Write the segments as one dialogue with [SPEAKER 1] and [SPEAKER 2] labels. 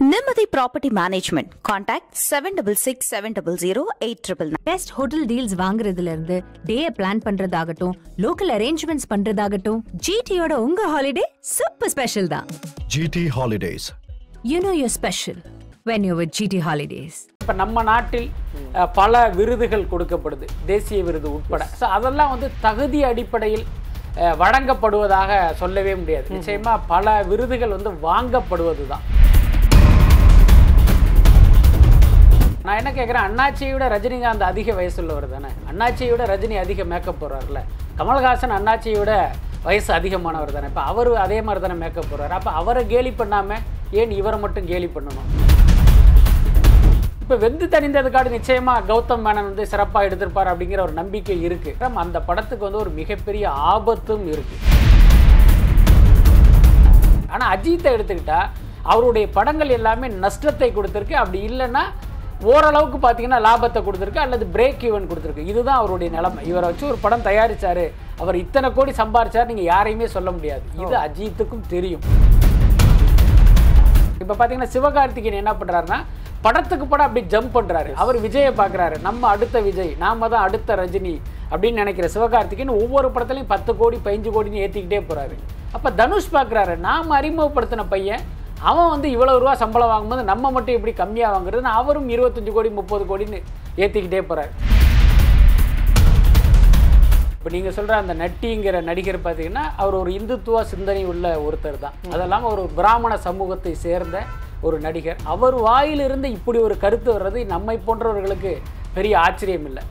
[SPEAKER 1] Nimati Property Management. Contact 766 700 899.
[SPEAKER 2] Best hotel deals வாங்குறதுல இருந்து day plan பண்றதாகட்டும் லோக்கல் அரேஞ்ச்மெண்ட்ஸ் பண்றதாகட்டும் ஜிடியோட உங்க ஹாலிடே சூப்பர் ஸ்பெஷல் தான்
[SPEAKER 3] GT Holidays.
[SPEAKER 2] You know your special when you with GT holidays
[SPEAKER 4] இப்போ நம்ம நாட்டில் அஹ், பல விருதுகள் கொடுக்கப்படுது தேசிய விருது உட்பட ஸோ அதெல்லாம் வந்து தகுதி அடிப்படையில் அஹ், வழங்கப்படுவதாக சொல்லவே முடியாது நிச்சயமா பல விருதுகள் வந்து வாங்கப்படுவது தான் நான் என்ன கேட்குறேன் அண்ணாச்சியை விட ரஜினிகாந்த் அதிக வயசுள்ளவர் தானே அண்ணாச்சியை விட ரஜினி அதிக மேக்கப் போடுறாருல கமல்ஹாசன் அண்ணாச்சியை விட வயசு அதிகமானவர் தானே இப்போ அவர் அதே மாதிரி தானே மேக்கப் போடுறாரு அப்போ அவரை கேலி பண்ணாமல் ஏன் இவரை மட்டும் கேலி பண்ணணும் இப்போ வெந்து தணிந்ததுக்காடு நிச்சயமா கௌதம் மேனன் வந்து சிறப்பாக எடுத்திருப்பார் அப்படிங்கிற ஒரு நம்பிக்கை இருக்கு ஆனா, அந்த படத்துக்கு வந்து ஒரு மிகப்பெரிய ஆபத்தும் இருக்கு ஆனால் அஜித்தை எடுத்துக்கிட்டா அவருடைய படங்கள் எல்லாமே நஷ்டத்தை கொடுத்துருக்கு அப்படி இல்லைன்னா ஓரளவுக்கு பார்த்தீங்கன்னா லாபத்தை கொடுத்துருக்கு அல்லது பிரேக் ஈவன் கொடுத்துருக்கு இதுதான் அவருடைய நிலைமை இவரை வச்சு ஒரு படம் தயாரிச்சாரு அவர் இத்தனை கோடி சம்பாரிச்சார் நீங்கள் யாரையுமே சொல்ல முடியாது இது அஜித்துக்கும் தெரியும் இப்போ பார்த்தீங்கன்னா சிவகார்த்திகேயன் என்ன பண்ணுறாருன்னா படத்துக்கு படம் அப்படி ஜம்ப் பண்ணுறாரு அவர் விஜயை பார்க்குறாரு நம்ம அடுத்த விஜய் நாம தான் அடுத்த ரஜினி அப்படின்னு நினைக்கிற சிவகார்த்திகேயன் ஒவ்வொரு படத்துலையும் பத்து கோடி பதினஞ்சு கோடின்னு ஏற்றிக்கிட்டே போகிறாரு அப்போ தனுஷ் பார்க்குறாரு நாம் அறிமுகப்படுத்தின பையன் அவன் வந்து இவ்வளவு ரூபா சம்பளம் வாங்கும்போது நம்ம மட்டும் இப்படி கம்மியாக வாங்குறதுன்னு அவரும் இருபத்தஞ்சு கோடி முப்பது கோடின்னு ஏற்றிக்கிட்டே போகிறாரு இப்போ நீங்கள் சொல்கிற அந்த நட்டிங்கிற நடிகர் பார்த்தீங்கன்னா அவர் ஒரு இந்துத்துவ சிந்தனை உள்ள ஒருத்தர் தான் அதெல்லாம் ஒரு பிராமண சமூகத்தை சேர்ந்த ஒரு நடிகர் அவர் வாயிலிருந்து இப்படி ஒரு கருத்து வர்றது நம்மை போன்றவர்களுக்கு பெரிய ஆச்சரியம் இல்லை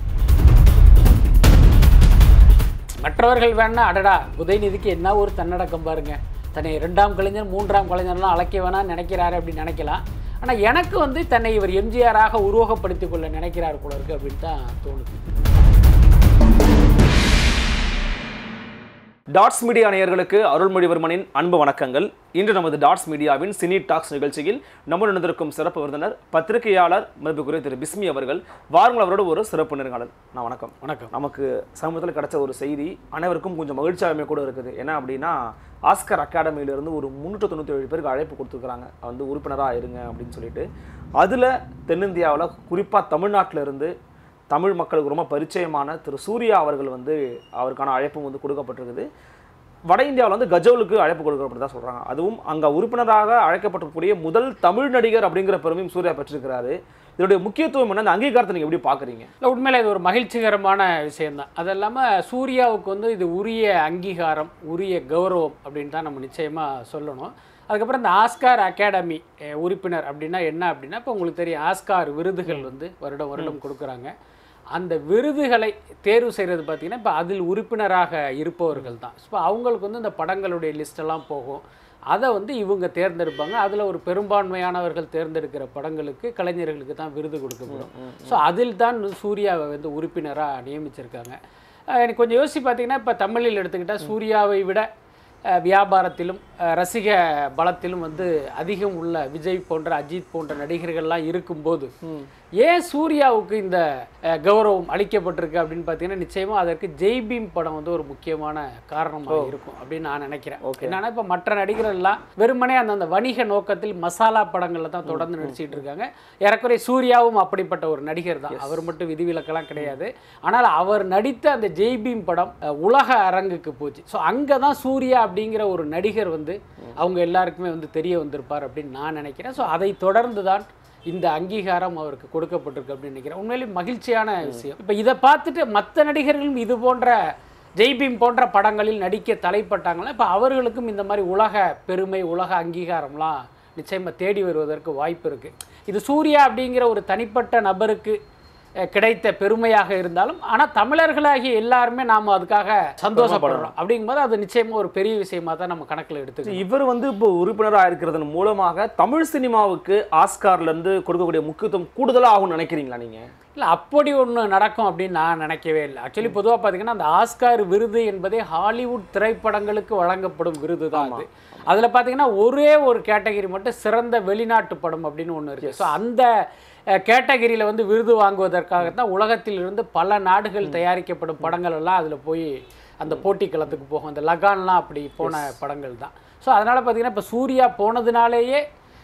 [SPEAKER 4] மற்றவர்கள் வேணா அடடா உதயநிதிக்கு என்ன ஒரு தன்னடக்கம் பாருங்க தன்னை இரண்டாம் கலைஞர் மூன்றாம் கலைஞர்லாம் அழைக்க வேணாம்னு நினைக்கிறாரு அப்படின்னு நினைக்கலாம் ஆனால் எனக்கு வந்து தன்னை இவர் எம்ஜிஆராக உருவகப்படுத்திக் கொள்ள நினைக்கிறார் போல இருக்கு அப்படின்னு தான் தோணுது
[SPEAKER 5] டாட்ஸ் மீடியா நேயர்களுக்கு அருள்மொழிவர்மனின் அன்பு வணக்கங்கள் இன்று நமது டாட்ஸ் மீடியாவின் சினி டாக்ஸ் நிகழ்ச்சியில் நம்முடன் இருந்திருக்கும் சிறப்பு விருந்தினர் பத்திரிகையாளர் மதிப்புக்குரிய திரு பிஸ்மி அவர்கள் வாருங்கள் அவரோட ஒரு சிறப்பு நேர்காணல் நான் வணக்கம்
[SPEAKER 4] வணக்கம்
[SPEAKER 5] நமக்கு சமூகத்தில் கிடைச்ச ஒரு செய்தி அனைவருக்கும் கொஞ்சம் மகிழ்ச்சியாகவே கூட இருக்குது என்ன அப்படின்னா ஆஸ்கர் அகாடமியிலிருந்து ஒரு முந்நூற்று தொண்ணூற்றி ஏழு பேருக்கு அழைப்பு கொடுத்துருக்குறாங்க வந்து உறுப்பினராக இருங்க அப்படின்னு சொல்லிட்டு அதில் தென்னிந்தியாவில் குறிப்பாக தமிழ்நாட்டில் இருந்து தமிழ் மக்களுக்கு ரொம்ப பரிச்சயமான திரு சூர்யா அவர்கள் வந்து அவருக்கான அழைப்பும் வந்து கொடுக்கப்பட்டிருக்குது வட இந்தியாவில் வந்து கஜோலுக்கு அழைப்பு கொடுக்கப்பட்டதா சொல்கிறாங்க அதுவும் அங்கே உறுப்பினராக அழைக்கப்பட்டிருக்கக்கூடிய முதல் தமிழ் நடிகர் அப்படிங்கிற பெருமையும் சூர்யா பெற்றிருக்கிறாரு இதனுடைய முக்கியத்துவம் என்ன அந்த அங்கீகாரத்தை நீங்கள் எப்படி பார்க்குறீங்க
[SPEAKER 4] இல்லை உண்மையில இது ஒரு மகிழ்ச்சிகரமான விஷயம்தான் அது இல்லாமல் சூர்யாவுக்கு வந்து இது உரிய அங்கீகாரம் உரிய கௌரவம் அப்படின்னு தான் நம்ம நிச்சயமாக சொல்லணும் அதுக்கப்புறம் இந்த ஆஸ்கார் அகாடமி அஹ், உறுப்பினர் அப்படின்னா என்ன அப்படின்னா இப்போ உங்களுக்கு தெரியும் ஆஸ்கார் விருதுகள் வந்து வருடம் வருடம் கொடுக்குறாங்க அந்த விருதுகளை தேர்வு செய்கிறது பார்த்தீங்கன்னா இப்போ அதில் உறுப்பினராக இருப்பவர்கள் தான் இப்போ அவங்களுக்கு வந்து இந்த படங்களுடைய லிஸ்டெல்லாம் போகும் அதை வந்து இவங்க தேர்ந்தெடுப்பாங்க அதில் ஒரு பெரும்பான்மையானவர்கள் தேர்ந்தெடுக்கிற படங்களுக்கு கலைஞர்களுக்கு தான் விருது கொடுக்கப்படும் ஸோ அதில் தான் சூர்யாவை வந்து உறுப்பினராக நியமிச்சிருக்காங்க அஹ் எனக்கு கொஞ்சம் யோசிச்சு பார்த்தீங்கன்னா இப்போ தமிழில் எடுத்துக்கிட்டால் சூர்யாவை விட அஹ், வியாபாரத்திலும் அஹ், ரசிக பலத்திலும் வந்து அதிகம் உள்ள விஜய் போன்ற அஜித் போன்ற நடிகர்கள்லாம் இருக்கும்போது ஏன் சூர்யாவுக்கு இந்த அஹ், கௌரவம் அளிக்கப்பட்டிருக்கு அப்படின்னு பார்த்தீங்கன்னா நிச்சயமாக அதற்கு ஜெய் பீம் படம் வந்து ஒரு முக்கியமான காரணமாக இருக்கும் அப்படின்னு நான் நினைக்கிறேன் என்னன்னா இப்போ மற்ற நடிகர்கள் எல்லாம் வெறுமனே அந்தந்த வணிக நோக்கத்தில் மசாலா படங்களில் தான் தொடர்ந்து நடிச்சிட்டு இருக்காங்க ஏறக்குறைய சூர்யாவும் அப்படிப்பட்ட ஒரு நடிகர் தான் அவர் மட்டும் விதிவிலக்கெல்லாம் கிடையாது ஆனால் அவர் நடித்த அந்த ஜெய் பீம் படம் அஹ், உலக அரங்குக்கு போச்சு ஸோ அங்கே தான் சூர்யா அப்படிங்கிற ஒரு நடிகர் வந்து அவங்க எல்லாருக்குமே வந்து தெரிய வந்திருப்பார் அப்படின்னு நான் நினைக்கிறேன் ஸோ அதை தொடர்ந்து தான் இந்த அங்கீகாரம் அவருக்கு கொடுக்கப்பட்டிருக்கு அப்படின்னு நினைக்கிறேன் உண்மையிலேயே மகிழ்ச்சியான விஷயம் இப்போ இதை பார்த்துட்டு மற்ற நடிகர்களும் இது போன்ற ஜெய்பீம் போன்ற படங்களில் நடிக்க தலைப்பட்டாங்களா இப்போ அவர்களுக்கும் இந்த மாதிரி உலக பெருமை உலக அங்கீகாரம்லாம் நிச்சயமாக தேடி வருவதற்கு வாய்ப்பு இருக்குது இது சூர்யா அப்படிங்கிற ஒரு தனிப்பட்ட நபருக்கு அஹ், கிடைத்த பெருமையாக இருந்தாலும் ஆனால் தமிழர்களாகிய எல்லாருமே நாம் அதுக்காக சந்தோஷப்படுறோம் அப்படிங்கும்போது அது நிச்சயமாக ஒரு பெரிய விஷயமா தான் நம்ம கணக்கில் எடுத்துக்கணும்
[SPEAKER 5] இவர் வந்து இப்போ உறுப்பினராக இருக்கிறதன் மூலமாக தமிழ் சினிமாவுக்கு ஆஸ்கார்ல இருந்து கொடுக்கக்கூடிய முக்கியத்துவம் கூடுதலாக ஆகும்னு நினைக்கிறீங்களா நீங்க
[SPEAKER 4] இல்லை அப்படி ஒன்று நடக்கும் அப்படின்னு நான் நினைக்கவே இல்லை ஆக்சுவலி பொதுவாக பார்த்தீங்கன்னா அந்த ஆஸ்கார் விருது என்பதே ஹாலிவுட் திரைப்படங்களுக்கு வழங்கப்படும் விருது தான் அது அதில் பார்த்தீங்கன்னா ஒரே ஒரு கேட்டகரி மட்டும் சிறந்த வெளிநாட்டு படம் அப்படின்னு ஒன்று இருக்குது ஸோ அந்த கேட்டகரியில் வந்து விருது வாங்குவதற்காகத்தான் உலகத்தில் இருந்து பல நாடுகள் தயாரிக்கப்படும் படங்கள் எல்லாம் அதில் போய் அந்த போட்டி களத்துக்கு போகும் அந்த லகான்லாம் அப்படி போன படங்கள் தான் ஸோ அதனால் பார்த்தீங்கன்னா இப்போ சூர்யா போனதுனாலேயே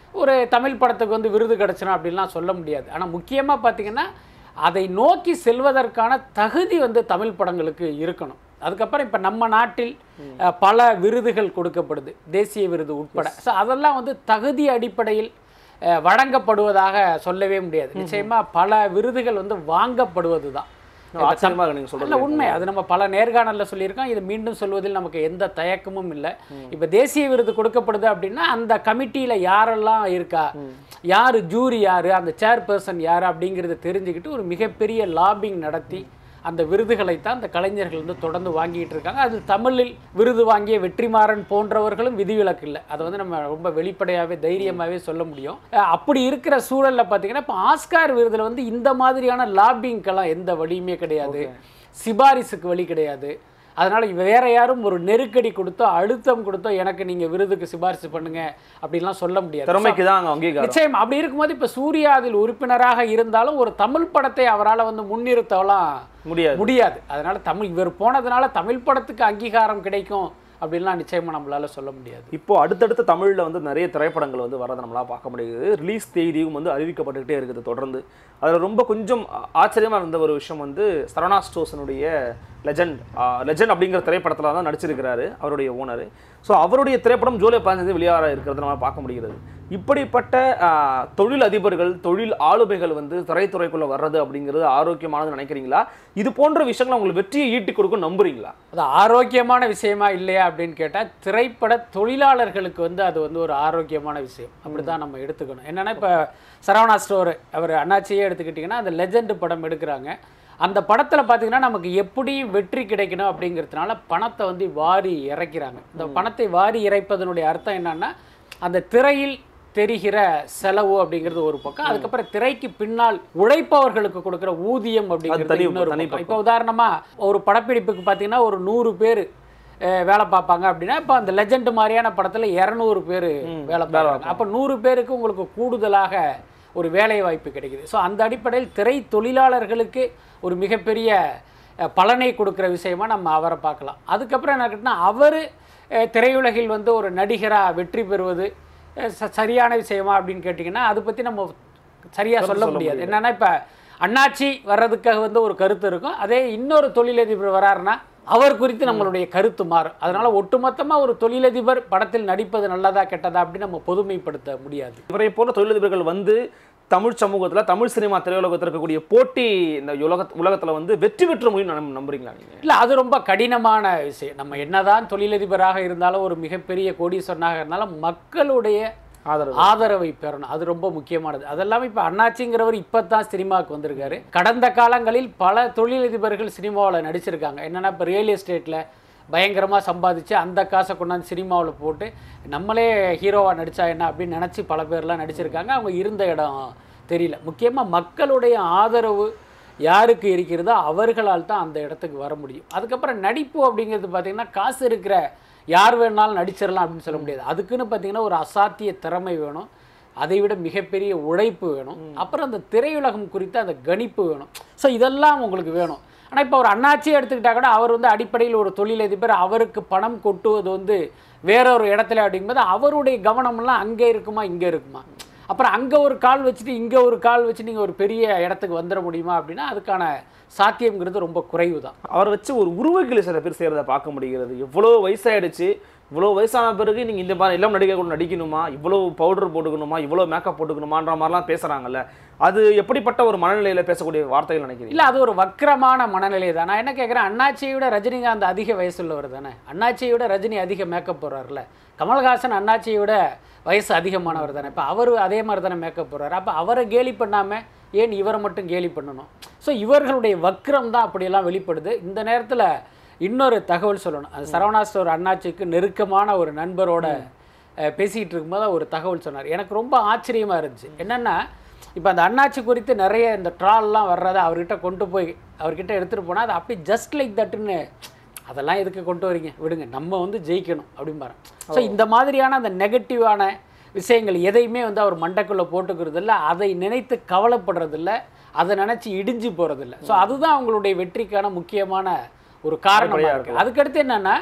[SPEAKER 4] ஒரு தமிழ் படத்துக்கு வந்து விருது கிடச்சிடும் அப்படின்லாம் சொல்ல முடியாது ஆனால் முக்கியமாக பார்த்தீங்கன்னா அதை நோக்கி செல்வதற்கான தகுதி வந்து தமிழ் படங்களுக்கு இருக்கணும் அதுக்கப்புறம் இப்போ நம்ம நாட்டில் அஹ், பல விருதுகள் கொடுக்கப்படுது தேசிய விருது உட்பட ஸோ அதெல்லாம் வந்து தகுதி அடிப்படையில் அஹ், வழங்கப்படுவதாக சொல்லவே முடியாது நிச்சயமா பல விருதுகள் வந்து வாங்கப்படுவது தான்
[SPEAKER 5] ஆச்சரியமா இருக்கு நீங்க
[SPEAKER 4] இல்ல
[SPEAKER 5] சொல்றது
[SPEAKER 4] உண்மை அது நம்ம பல நேர்காணல்ல சொல்லியிருக்கோம் இது மீண்டும் சொல்வதில் நமக்கு எந்த தயக்கமும் இல்லை இப்போ தேசிய விருது கொடுக்கப்படுது அப்படின்னா அந்த கமிட்டியில யாரெல்லாம் இருக்கா யாரு ஜூரி யாரு அந்த சேர்பர்சன் யாரு அப்படிங்கிறத தெரிஞ்சுக்கிட்டு ஒரு மிகப்பெரிய லாபிங் நடத்தி அந்த விருதுகளை தான் அந்த கலைஞர்கள் வந்து தொடர்ந்து வாங்கிட்டு இருக்காங்க அது தமிழில் விருது வாங்கிய வெற்றிமாறன் போன்றவர்களும் விதிவிலக்கு இல்லை அதை வந்து நம்ம ரொம்ப வெளிப்படையாகவே தைரியமாகவே சொல்ல முடியும் அஹ் அப்படி இருக்கிற சூழல்ல பார்த்தீங்கன்னா இப்போ ஆஸ்கார் விருதுல வந்து இந்த மாதிரியான லாபிங்க்கெல்லாம் எந்த வழியுமே கிடையாது சிபாரிசுக்கு வழி கிடையாது அதனால வேற யாரும் ஒரு நெருக்கடி கொடுத்தோ அழுத்தம் கொடுத்தோ எனக்கு நீங்க விருதுக்கு சிபாரிசு பண்ணுங்க அப்படின்லாம் சொல்ல முடியாது
[SPEAKER 5] திறமைக்கு தான் அங்க அங்கீகாரம்
[SPEAKER 4] நிச்சயம் அப்படி இருக்கும்போது இப்ப சூர்யா அதில் உறுப்பினராக இருந்தாலும் ஒரு தமிழ் படத்தை அவரால் வந்து முன்னிறுத்தலாம்
[SPEAKER 5] முடியாது
[SPEAKER 4] முடியாது அதனால தமிழ் இவர் போனதுனால தமிழ் படத்துக்கு அங்கீகாரம் கிடைக்கும் அப்படின்லாம் நிச்சயமா நம்மளால சொல்ல முடியாது
[SPEAKER 5] இப்போ அடுத்தடுத்த தமிழ்ல வந்து நிறைய திரைப்படங்கள் வந்து வரதை நம்மளால பார்க்க முடியுது ரிலீஸ் தேதியும் வந்து அறிவிக்கப்பட்டுக்கிட்டே இருக்குது தொடர்ந்து அதுல ரொம்ப கொஞ்சம் ஆ- ஆச்சரியமா இருந்த ஒரு விஷயம் வந்து சரவணா ஸ்டோர்ஸனுடைய லெஜண்ட் லெஜண்ட் அப்படிங்கிற திரைப்படத்துல தான் நடிச்சிருக்கிறாரு அவருடைய ஓனர் ஸோ அவருடைய திரைப்படம் ஜூலை பதினஞ்சு வெளியாக இருக்கிறது நம்ம பார்க்க முடிகிறது இப்படிப்பட்ட ஆ, தொழில் அதிபர்கள் தொழில் ஆளுமைகள் வந்து திரைத்துறைக்குள்ள வர்றது அப்படிங்கிறது ஆரோக்கியமானது நினைக்கிறீங்களா இது போன்ற விஷயங்கள் உங்களுக்கு வெற்றியை ஈட்டி கொடுக்கும் நம்புறீங்களா
[SPEAKER 4] அது ஆரோக்கியமான விஷயமா இல்லையா அப்படின்னு கேட்டால் திரைப்பட தொழிலாளர்களுக்கு வந்து அது வந்து ஒரு ஆரோக்கியமான விஷயம் அப்படி தான் நம்ம எடுத்துக்கணும் என்னன்னா இப்போ சரவணா ஸ்டோர் அவர் அண்ணாச்சியே எடுத்துக்கிட்டிங்கன்னா அந்த லெஜெண்ட் படம் எடுக்கிறாங்க அந்த படத்தில் பார்த்தீங்கன்னா நமக்கு எப்படி வெற்றி கிடைக்கணும் அப்படிங்கிறதுனால பணத்தை வந்து வாரி இறைக்கிறாங்க இந்த பணத்தை வாரி இறைப்பதனுடைய அர்த்தம் என்னன்னா அந்த திரையில் தெரிகிற செலவு அப்படிங்கிறது ஒரு பக்கம் அதுக்கப்புறம் திரைக்கு பின்னால் உழைப்பவர்களுக்கு கொடுக்குற ஊதியம் அப்படிங்கிறது
[SPEAKER 5] தனி-
[SPEAKER 4] இன்னொரு
[SPEAKER 5] தனி
[SPEAKER 4] பக்கம் இப்போ உதாரணமா ஒரு படப்பிடிப்புக்கு பார்த்தீங்கன்னா ஒரு நூறு பேர் வேலை பார்ப்பாங்க அப்படின்னா இப்போ அந்த லெஜெண்ட் மாதிரியான படத்துல இரநூறு பேர் வேலை பார்ப்பாங்க அப்போ நூறு பேருக்கு உங்களுக்கு கூடுதலாக ஒரு வேலை வாய்ப்பு கிடைக்குது ஸோ அந்த அடிப்படையில் திரை தொழிலாளர்களுக்கு ஒரு மிகப்பெரிய அஹ், பலனை கொடுக்குற விஷயமா நம்ம அவரை பார்க்கலாம் அதுக்கப்புறம் என்ன கேட்டினா அவர் திரையுலகில் வந்து ஒரு நடிகராக வெற்றி பெறுவது அஹ், ச- சரியான விஷயமா அப்படின்னு கேட்டிங்கன்னா அதை பற்றி நம்ம சரியா சொல்ல முடியாது என்னன்னா இப்ப அண்ணாச்சி வர்றதுக்காக வந்து ஒரு கருத்து இருக்கும் அதே இன்னொரு தொழிலதிபர் வராருன்னா அவர் குறித்து நம்மளுடைய கருத்து மாறும் அதனால ஒட்டுமொத்தமா ஒரு தொழிலதிபர் படத்தில் நடிப்பது நல்லதா கெட்டதா அப்படின்னு நம்ம பொதுமைப்படுத்த முடியாது
[SPEAKER 5] இவரை போல தொழிலதிபர்கள் வந்து தமிழ் சமூகத்துல தமிழ் சினிமா திரையுலகத்தில் இருக்கக்கூடிய போட்டி இந்த உலக உலகத்துல வந்து வெற்றி பெற்ற முடியும் நம்ப- நம்புறீங்களா நீங்க
[SPEAKER 4] இல்ல அது ரொம்ப கடினமான விஷயம் நம்ம என்னதான் தொழிலதிபராக இருந்தாலும் ஒரு மிகப்பெரிய கோடீஸ்வரனாக இருந்தாலும் மக்களுடைய
[SPEAKER 5] ஆதரவு
[SPEAKER 4] ஆதரவை பெறணும் அது ரொம்ப முக்கியமானது அதெல்லாமே இப்போ அண்ணாச்சிங்கிறவர் இப்போ தான் சினிமாவுக்கு வந்திருக்காரு கடந்த காலங்களில் பல தொழிலதிபர்கள் சினிமாவில் நடிச்சிருக்காங்க என்னன்னா இப்போ ரியல் எஸ்டேட்டில் பயங்கரமாக சம்பாதிச்சு அந்த காசை கொண்டாந்து சினிமாவில் போட்டு நம்மளே ஹீரோவாக நடிச்சா என்ன அப்படின்னு நினச்சி பல பேர்லாம் நடிச்சிருக்காங்க அவங்க இருந்த இடம் தெரியல முக்கியமாக மக்களுடைய ஆதரவு யாருக்கு இருக்கிறதோ அவர்களால் தான் அந்த இடத்துக்கு வர முடியும் அதுக்கப்புறம் நடிப்பு அப்படிங்கிறது பார்த்தீங்கன்னா காசு இருக்கிற யார் வேணாலும் நடிச்சிடலாம் அப்படின்னு சொல்ல முடியாது அதுக்குன்னு பார்த்தீங்கன்னா ஒரு அசாத்திய திறமை வேணும் அதை விட மிகப்பெரிய உழைப்பு வேணும் அப்புறம் அந்த திரையுலகம் குறித்த அந்த கணிப்பு வேணும் ஸோ இதெல்லாம் உங்களுக்கு வேணும் ஆனால் இப்போ ஒரு அண்ணாச்சியை எடுத்துக்கிட்டா கூட அவர் வந்து அடிப்படையில் ஒரு தொழிலதிபர் அவருக்கு பணம் கொட்டுவது வந்து வேற ஒரு இடத்துல அப்படிங்கும்போது அவருடைய கவனமெல்லாம் அங்கே இருக்குமா இங்கே இருக்குமா அப்புறம் அங்கே ஒரு கால் வச்சுட்டு இங்கே ஒரு கால் வச்சு நீங்கள் ஒரு பெரிய இடத்துக்கு வந்துட முடியுமா அப்படின்னா அதுக்கான சாத்தியம்ங்கிறது ரொம்ப குறைவு தான்
[SPEAKER 5] அவரை வச்சு ஒரு உருவகிளி சில பேர் செய்யறத பார்க்க முடிகிறது எவ்வளோ வயசாயிடுச்சு இவ்வளோ வயசான பிறகு நீங்க இந்த மாதிரி எல்லாம் நடிகை கூட நடிக்கணுமா இவ்வளோ பவுடர் போட்டுக்கணுமா இவ்வளோ மேக்கப் போட்டுக்கணுமான்ற மாதிரிலாம் பேசுறாங்கல்ல அது எப்படிப்பட்ட ஒரு மனநிலையில பேசக்கூடிய வார்த்தைகள் நினைக்கிறீங்க
[SPEAKER 4] இல்லை அது ஒரு வக்கிரமான மனநிலை தான் நான் என்ன கேட்குறேன் அண்ணாச்சியை விட ரஜினிகாந்த் அதிக வயசுள்ளவர் தானே அண்ணாச்சியை விட ரஜினி அதிக மேக்கப் போடுறாருல கமல்ஹாசன் அண்ணாச்சியை விட வயசு அதிகமானவர் தானே இப்போ அவர் அதே மாதிரி தானே மேக்கப் போடுறாரு அப்போ அவரை கேலி பண்ணாமல் ஏன் இவரை மட்டும் கேலி பண்ணணும் ஸோ இவர்களுடைய வக்ரம் தான் அப்படியெல்லாம் வெளிப்படுது இந்த நேரத்தில் இன்னொரு தகவல் சொல்லணும் அது சரவணா ஸ்டோர் அண்ணாச்சிக்கு நெருக்கமான ஒரு நண்பரோட அஹ், பேசிக்கிட்டு இருக்கும்போது ஒரு தகவல் சொன்னார் எனக்கு ரொம்ப ஆச்சரியமாக இருந்துச்சு என்னென்னா இப்போ அந்த அண்ணாச்சி குறித்து நிறைய இந்த ட்ரால்லாம் வர்றதை அவர்கிட்ட கொண்டு போய் அவர்கிட்ட எடுத்துகிட்டு போனால் அது அப்படியே ஜஸ்ட் லைக் தட்டுன்னு அதெல்லாம் எதுக்கு கொண்டு வரீங்க விடுங்க நம்ம வந்து ஜெயிக்கணும் அப்படிம்பாரு ஸோ இந்த மாதிரியான அந்த நெகட்டிவான விஷயங்கள் எதையுமே வந்து அவர் மண்டைக்குள்ளே போட்டுக்கிறது இல்ல அதை நினைத்து கவலைப்படுறதில்ல அதை நினச்சி இடிஞ்சு போகிறதில்ல ஸோ அதுதான் அவங்களுடைய வெற்றிக்கான முக்கியமான ஒரு காரணமாக
[SPEAKER 5] அடிப்படையா
[SPEAKER 4] இருக்குது அதுக்கடுத்து என்னன்னா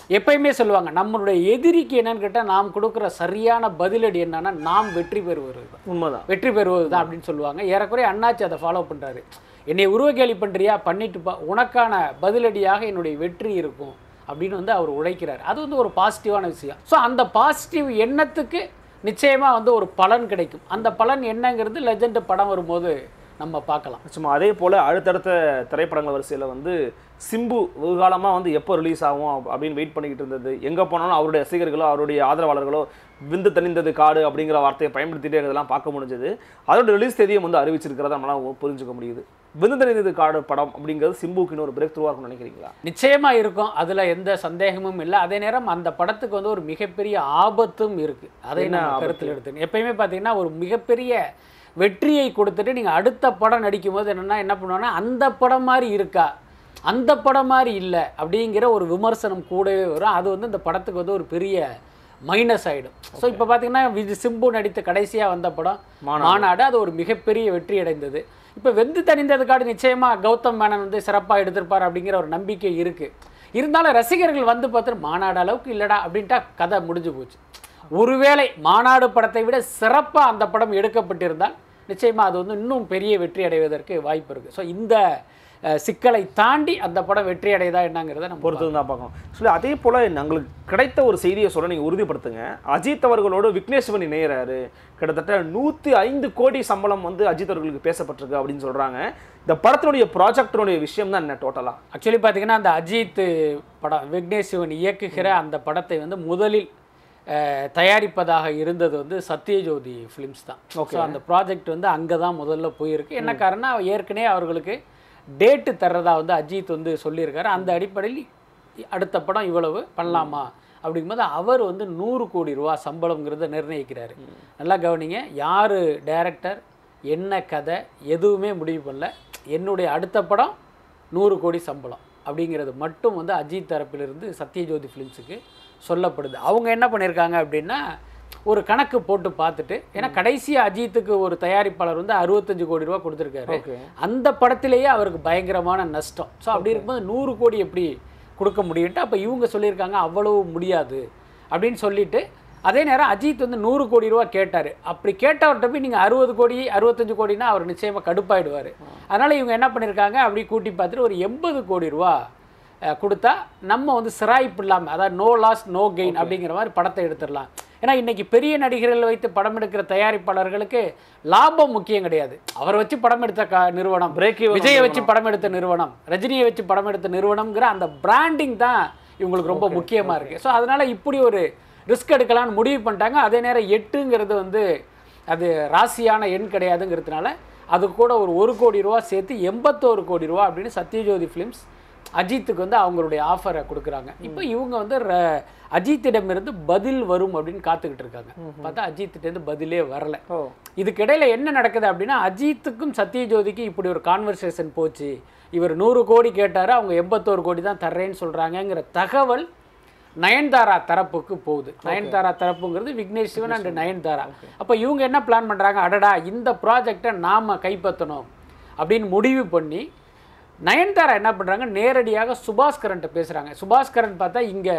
[SPEAKER 4] எப்பயுமே சொல்லுவாங்க நம்மளுடைய எதிரிக்கு என்னன்னு கேட்டால் நாம் கொடுக்குற சரியான பதிலடி என்னன்னா நாம் வெற்றி பெறுவது தான்
[SPEAKER 5] உண்மைதான்
[SPEAKER 4] வெற்றி பெறுவது தான் அப்படின்னு சொல்லுவாங்க ஏறக்குறைய அண்ணாச்சி அதை ஃபாலோ பண்ணுறாரு என்னை உருவகேலி பண்ணுறியா பண்ணிட்டு பா உனக்கான பதிலடியாக என்னுடைய வெற்றி இருக்கும் அப்படின்னு வந்து அவர் உழைக்கிறார் அது வந்து ஒரு பாசிட்டிவான விஷயம் ஸோ அந்த பாசிட்டிவ் எண்ணத்துக்கு நிச்சயமாக வந்து ஒரு பலன் கிடைக்கும் அந்த பலன் என்னங்கிறது லெஜெண்ட் படம் வரும்போது நம்ம பார்க்கலாம்
[SPEAKER 5] சும்மா அதே போல் அடுத்தடுத்த திரைப்படங்கள் வரிசையில் வந்து சிம்பு வெகுகாலமாக வந்து எப்போ ரிலீஸ் ஆகும் அப்~ அப்படின்னு வெயிட் பண்ணிக்கிட்டு இருந்தது எங்கே போனாலும் அவருடைய ரசிகர்களோ அவருடைய ஆதரவாளர்களோ விந்து தணிந்தது காடு அப்படிங்கிற வார்த்தையை பயன்படுத்திட்டே இருக்கிறதெல்லாம் பார்க்க முடிஞ்சது அதோட ரிலீஸ் தேதியும் வந்து அறிவிச்சிருக்கிறத நம்மளால் புரிஞ்சுக்க முடியுது விந்து தணிந்தது காடு படம் அப்படிங்கிறது சிம்புக்குன்னு ஒரு பிரேக் த்ரூவாக இருக்கும்னு நினைக்கிறீங்களா
[SPEAKER 4] நிச்சயமா இருக்கும் அதுல எந்த சந்தேகமும் இல்லை அதே நேரம் அந்த படத்துக்கு வந்து ஒரு மிகப்பெரிய ஆபத்தும் இருக்கு அதை
[SPEAKER 5] என்ன
[SPEAKER 4] நான்
[SPEAKER 5] ஆபத்து?
[SPEAKER 4] கருத்தில் எடுத்துக்கணும் எப்பயுமே பார்த்தீங்கன்னா ஒரு மிகப்பெரிய வெற்றியை கொடுத்துட்டு நீங்க அடுத்த படம் நடிக்கும் போது என்னன்னா என்ன பண்ணுவாங்கன்னா அந்த படம் மாதிரி இருக்கா அந்த படம் மாதிரி இல்லை அப்படிங்கிற ஒரு விமர்சனம் கூடவே வரும் அது வந்து இந்த படத்துக்கு வந்து ஒரு பெரிய மைனஸ் ஆயிடும் ஸோ இப்போ பார்த்தீங்கன்னா விஜய் சிம்பு நடித்த கடைசியாக வந்த படம்
[SPEAKER 5] மாநாடு.
[SPEAKER 4] மாநாடு அது ஒரு மிகப்பெரிய வெற்றி அடைந்தது இப்போ வெந்து தணிந்ததுக்காடு நிச்சயமா கௌதம் மேனன் வந்து சிறப்பாக எடுத்திருப்பார் அப்படிங்கிற ஒரு நம்பிக்கை இருக்கு இருந்தாலும் ரசிகர்கள் வந்து பார்த்துட்டு மாநாடு அளவுக்கு இல்லடா அப்படின்ட்டா கதை முடிஞ்சு போச்சு ஒருவேளை மாநாடு படத்தை விட சிறப்பாக அந்த படம் எடுக்கப்பட்டிருந்தால் நிச்சயமா அது வந்து இன்னும் பெரிய வெற்றி அடைவதற்கு வாய்ப்பு இருக்கு ஸோ இந்த அஹ், சிக்கலை தாண்டி அந்த படம் வெற்றி அடையுதா என்னங்கிறத நம்ம
[SPEAKER 5] பொறுத்து தான் பார்க்கணும் சொல்லி அதே போல் எங்களுக்கு கிடைத்த ஒரு செய்தியை சொல்ல நீங்கள் உறுதிப்படுத்துங்க அஜித் அவர்களோடு விக்னேஸ்வரன் இணையிறாரு கிட்டத்தட்ட நூற்றி ஐந்து கோடி சம்பளம் வந்து அஜித் அவர்களுக்கு பேசப்பட்டிருக்கு அப்படின்னு சொல்கிறாங்க இந்த படத்தினுடைய ப்ராஜெக்டினுடைய விஷயம் தான் என்ன டோட்டலாக
[SPEAKER 4] ஆக்சுவலி பார்த்தீங்கன்னா அந்த அஜித் படம் விக்னேஷ் சிவன் இயக்குகிற அந்த படத்தை வந்து முதலில் அஹ், தயாரிப்பதாக இருந்தது வந்து சத்யஜோதி ஃபிலிம்ஸ் தான் ஸோ அந்த ப்ராஜெக்ட் வந்து அங்கே தான் முதல்ல போயிருக்கு என்ன காரணம் ஏற்கனவே அவர்களுக்கு டேட்டு தர்றதா வந்து அஜித் வந்து சொல்லியிருக்காரு அந்த அடிப்படையில் அடுத்த படம் இவ்வளவு பண்ணலாமா அப்படிங்கும்போது அவர் வந்து நூறு கோடி ரூபா சம்பளம்ங்கிறத நிர்ணயிக்கிறாரு நல்லா கவனிங்க யார் டைரக்டர் என்ன கதை எதுவுமே முடிவு பண்ணல என்னுடைய அடுத்த படம் நூறு கோடி சம்பளம் அப்படிங்கிறது மட்டும் வந்து அஜித் தரப்பிலிருந்து சத்யஜோதி ஃபிலிம்ஸுக்கு சொல்லப்படுது அவங்க என்ன பண்ணியிருக்காங்க அப்படின்னா ஒரு கணக்கு போட்டு பார்த்துட்டு ஏன்னா கடைசியாக அஜித்துக்கு ஒரு தயாரிப்பாளர் வந்து அறுபத்தஞ்சு கோடி ரூபா கொடுத்துருக்காரு
[SPEAKER 5] ஓகே
[SPEAKER 4] அந்த படத்திலேயே அவருக்கு பயங்கரமான நஷ்டம் ஸோ அப்படி இருக்கும்போது நூறு கோடி எப்படி கொடுக்க முடியும்ட்டு அப்போ இவங்க சொல்லியிருக்காங்க அவ்வளவு முடியாது அப்படின்னு சொல்லிட்டு அதே நேரம் அஜித் வந்து நூறு கோடி ரூபா கேட்டார் அப்படி கேட்டவர்கிட்ட போய் நீங்கள் அறுபது கோடி அறுபத்தஞ்சு கோடினா அவர் நிச்சயமாக கடுப்பாயிடுவார் அதனால் இவங்க என்ன பண்ணியிருக்காங்க அப்படி கூட்டி பார்த்துட்டு ஒரு எண்பது கோடி ரூபா அஹ், கொடுத்தா நம்ம வந்து சிராய்ப்பு இல்லாமல் அதாவது நோ லாஸ் நோ கெயின் அப்படிங்கிற மாதிரி படத்தை எடுத்துடலாம் ஏன்னா இன்னைக்கு பெரிய நடிகர்கள் வைத்து படம் எடுக்கிற தயாரிப்பாளர்களுக்கு லாபம் முக்கியம் கிடையாது அவர் வச்சு படம் எடுத்த க நிறுவனம்
[SPEAKER 5] Break even
[SPEAKER 4] விஜயை வச்சு படம் எடுத்த நிறுவனம் ரஜினியை வச்சு படம் எடுத்த நிறுவனம்ங்கிற அந்த பிராண்டிங் தான் இவங்களுக்கு ரொம்ப முக்கியமா இருக்கு ஸோ அதனால இப்படி ஒரு ரிஸ்க் எடுக்கலாம்னு முடிவு பண்ணிட்டாங்க அதே நேரம் எட்டுங்கிறது வந்து அது ராசியான எண் கிடையாதுங்கிறதுனால அது கூட ஒரு ஒரு கோடி ரூபா சேர்த்து எண்பத்தோரு கோடி ரூபா அப்படின்னு சத்யஜோதி ஃபிலிம்ஸ் அஜித்துக்கு வந்து அவங்களுடைய ஆஃபரை கொடுக்குறாங்க இப்போ இவங்க வந்து ர- அஜித்திடமிருந்து பதில் வரும் அப்படின்னு காத்துக்கிட்டு இருக்காங்க பார்த்தா அஜித்திட்டேருந்து பதிலே வரல
[SPEAKER 5] ஓ
[SPEAKER 4] இதுக்கிடையில என்ன நடக்குது அப்படின்னா அஜித்துக்கும் சத்யஜோதிக்கும் இப்படி ஒரு கான்வர்சேஷன் போச்சு இவர் நூறு கோடி கேட்டாரு அவங்க எண்பத்தோரு கோடி தான் தர்றேன்னு சொல்றாங்கங்கிற தகவல் நயன்தாரா தரப்புக்கு போகுது நயன்தாரா தரப்புங்கிறது விக்னேஷ் சிவன் அண்ட் நயன்தாரா அப்போ இவங்க என்ன பிளான் பண்றாங்க அடடா இந்த ப்ராஜெக்டை நாம கைப்பற்றணும் அப்படின்னு முடிவு பண்ணி நயன்தாரா என்ன பண்றாங்க நேரடியாக சுபாஸ்கரன்ட்ட பேசுறாங்க சுபாஸ்கரன் பார்த்தா இங்க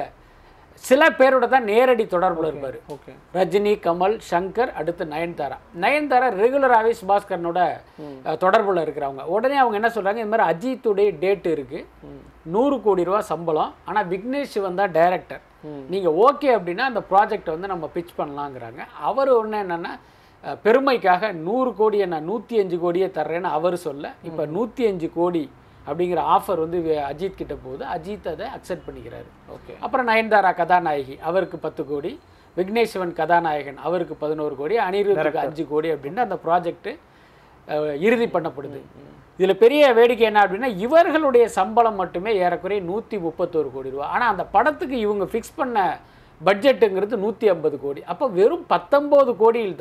[SPEAKER 4] சில பேரோட தான் நேரடி தொடர்புல இருப்பாரு
[SPEAKER 5] ஓகே
[SPEAKER 4] ரஜினி கமல் சங்கர் அடுத்து நயன்தாரா நயன்தாரா ரெகுலராகவே சுபாஸ்கரனோட அஹ், தொடர்புல இருக்கிறவங்க உடனே அவங்க என்ன சொல்றாங்க இந்த மாதிரி அஜித்துடைய டேட் இருக்கு நூறு கோடி ரூபா சம்பளம் ஆனா விக்னேஷ் சிவன் தான் டைரக்டர் நீங்க ஓகே அப்படின்னா அந்த ப்ராஜெக்ட் வந்து நம்ம பிச் பண்ணலாங்கிறாங்க அவர் ஒன்று என்னன்னா அஹ், பெருமைக்காக நூறு கோடி என்ன நூற்றி அஞ்சு கோடியே தர்றேன்னு அவர் சொல்ல இப்போ நூற்றி அஞ்சு கோடி அப்படிங்கிற ஆஃபர் வந்து வி- அஜித் கிட்ட போகுது அஜித் அதை அக்செப்ட் பண்ணிக்கிறாரு
[SPEAKER 5] ஓகே
[SPEAKER 4] அப்புறம் நயன்தாரா கதாநாயகி அவருக்கு பத்து கோடி விக்னேஷ் சிவன் கதாநாயகன் அவருக்கு பதினோரு கோடி அனிருத்துக்கு அஞ்சு கோடி அப்படின்னு அந்த ப்ராஜெக்ட் இறுதி பண்ணப்படுது இதுல பெரிய வேடிக்கை என்ன அப்படின்னா இவர்களுடைய சம்பளம் மட்டுமே ஏறக்குறைய நூற்றி முப்பத்தோரு கோடி ரூபா ஆனா அந்த படத்துக்கு இவங்க ஃபிக்ஸ் பண்ண பட்ஜெட்டுங்கிறது நூற்றி ஐம்பது கோடி அப்போ வெறும் பத்தொம்போது கோடியில் தான்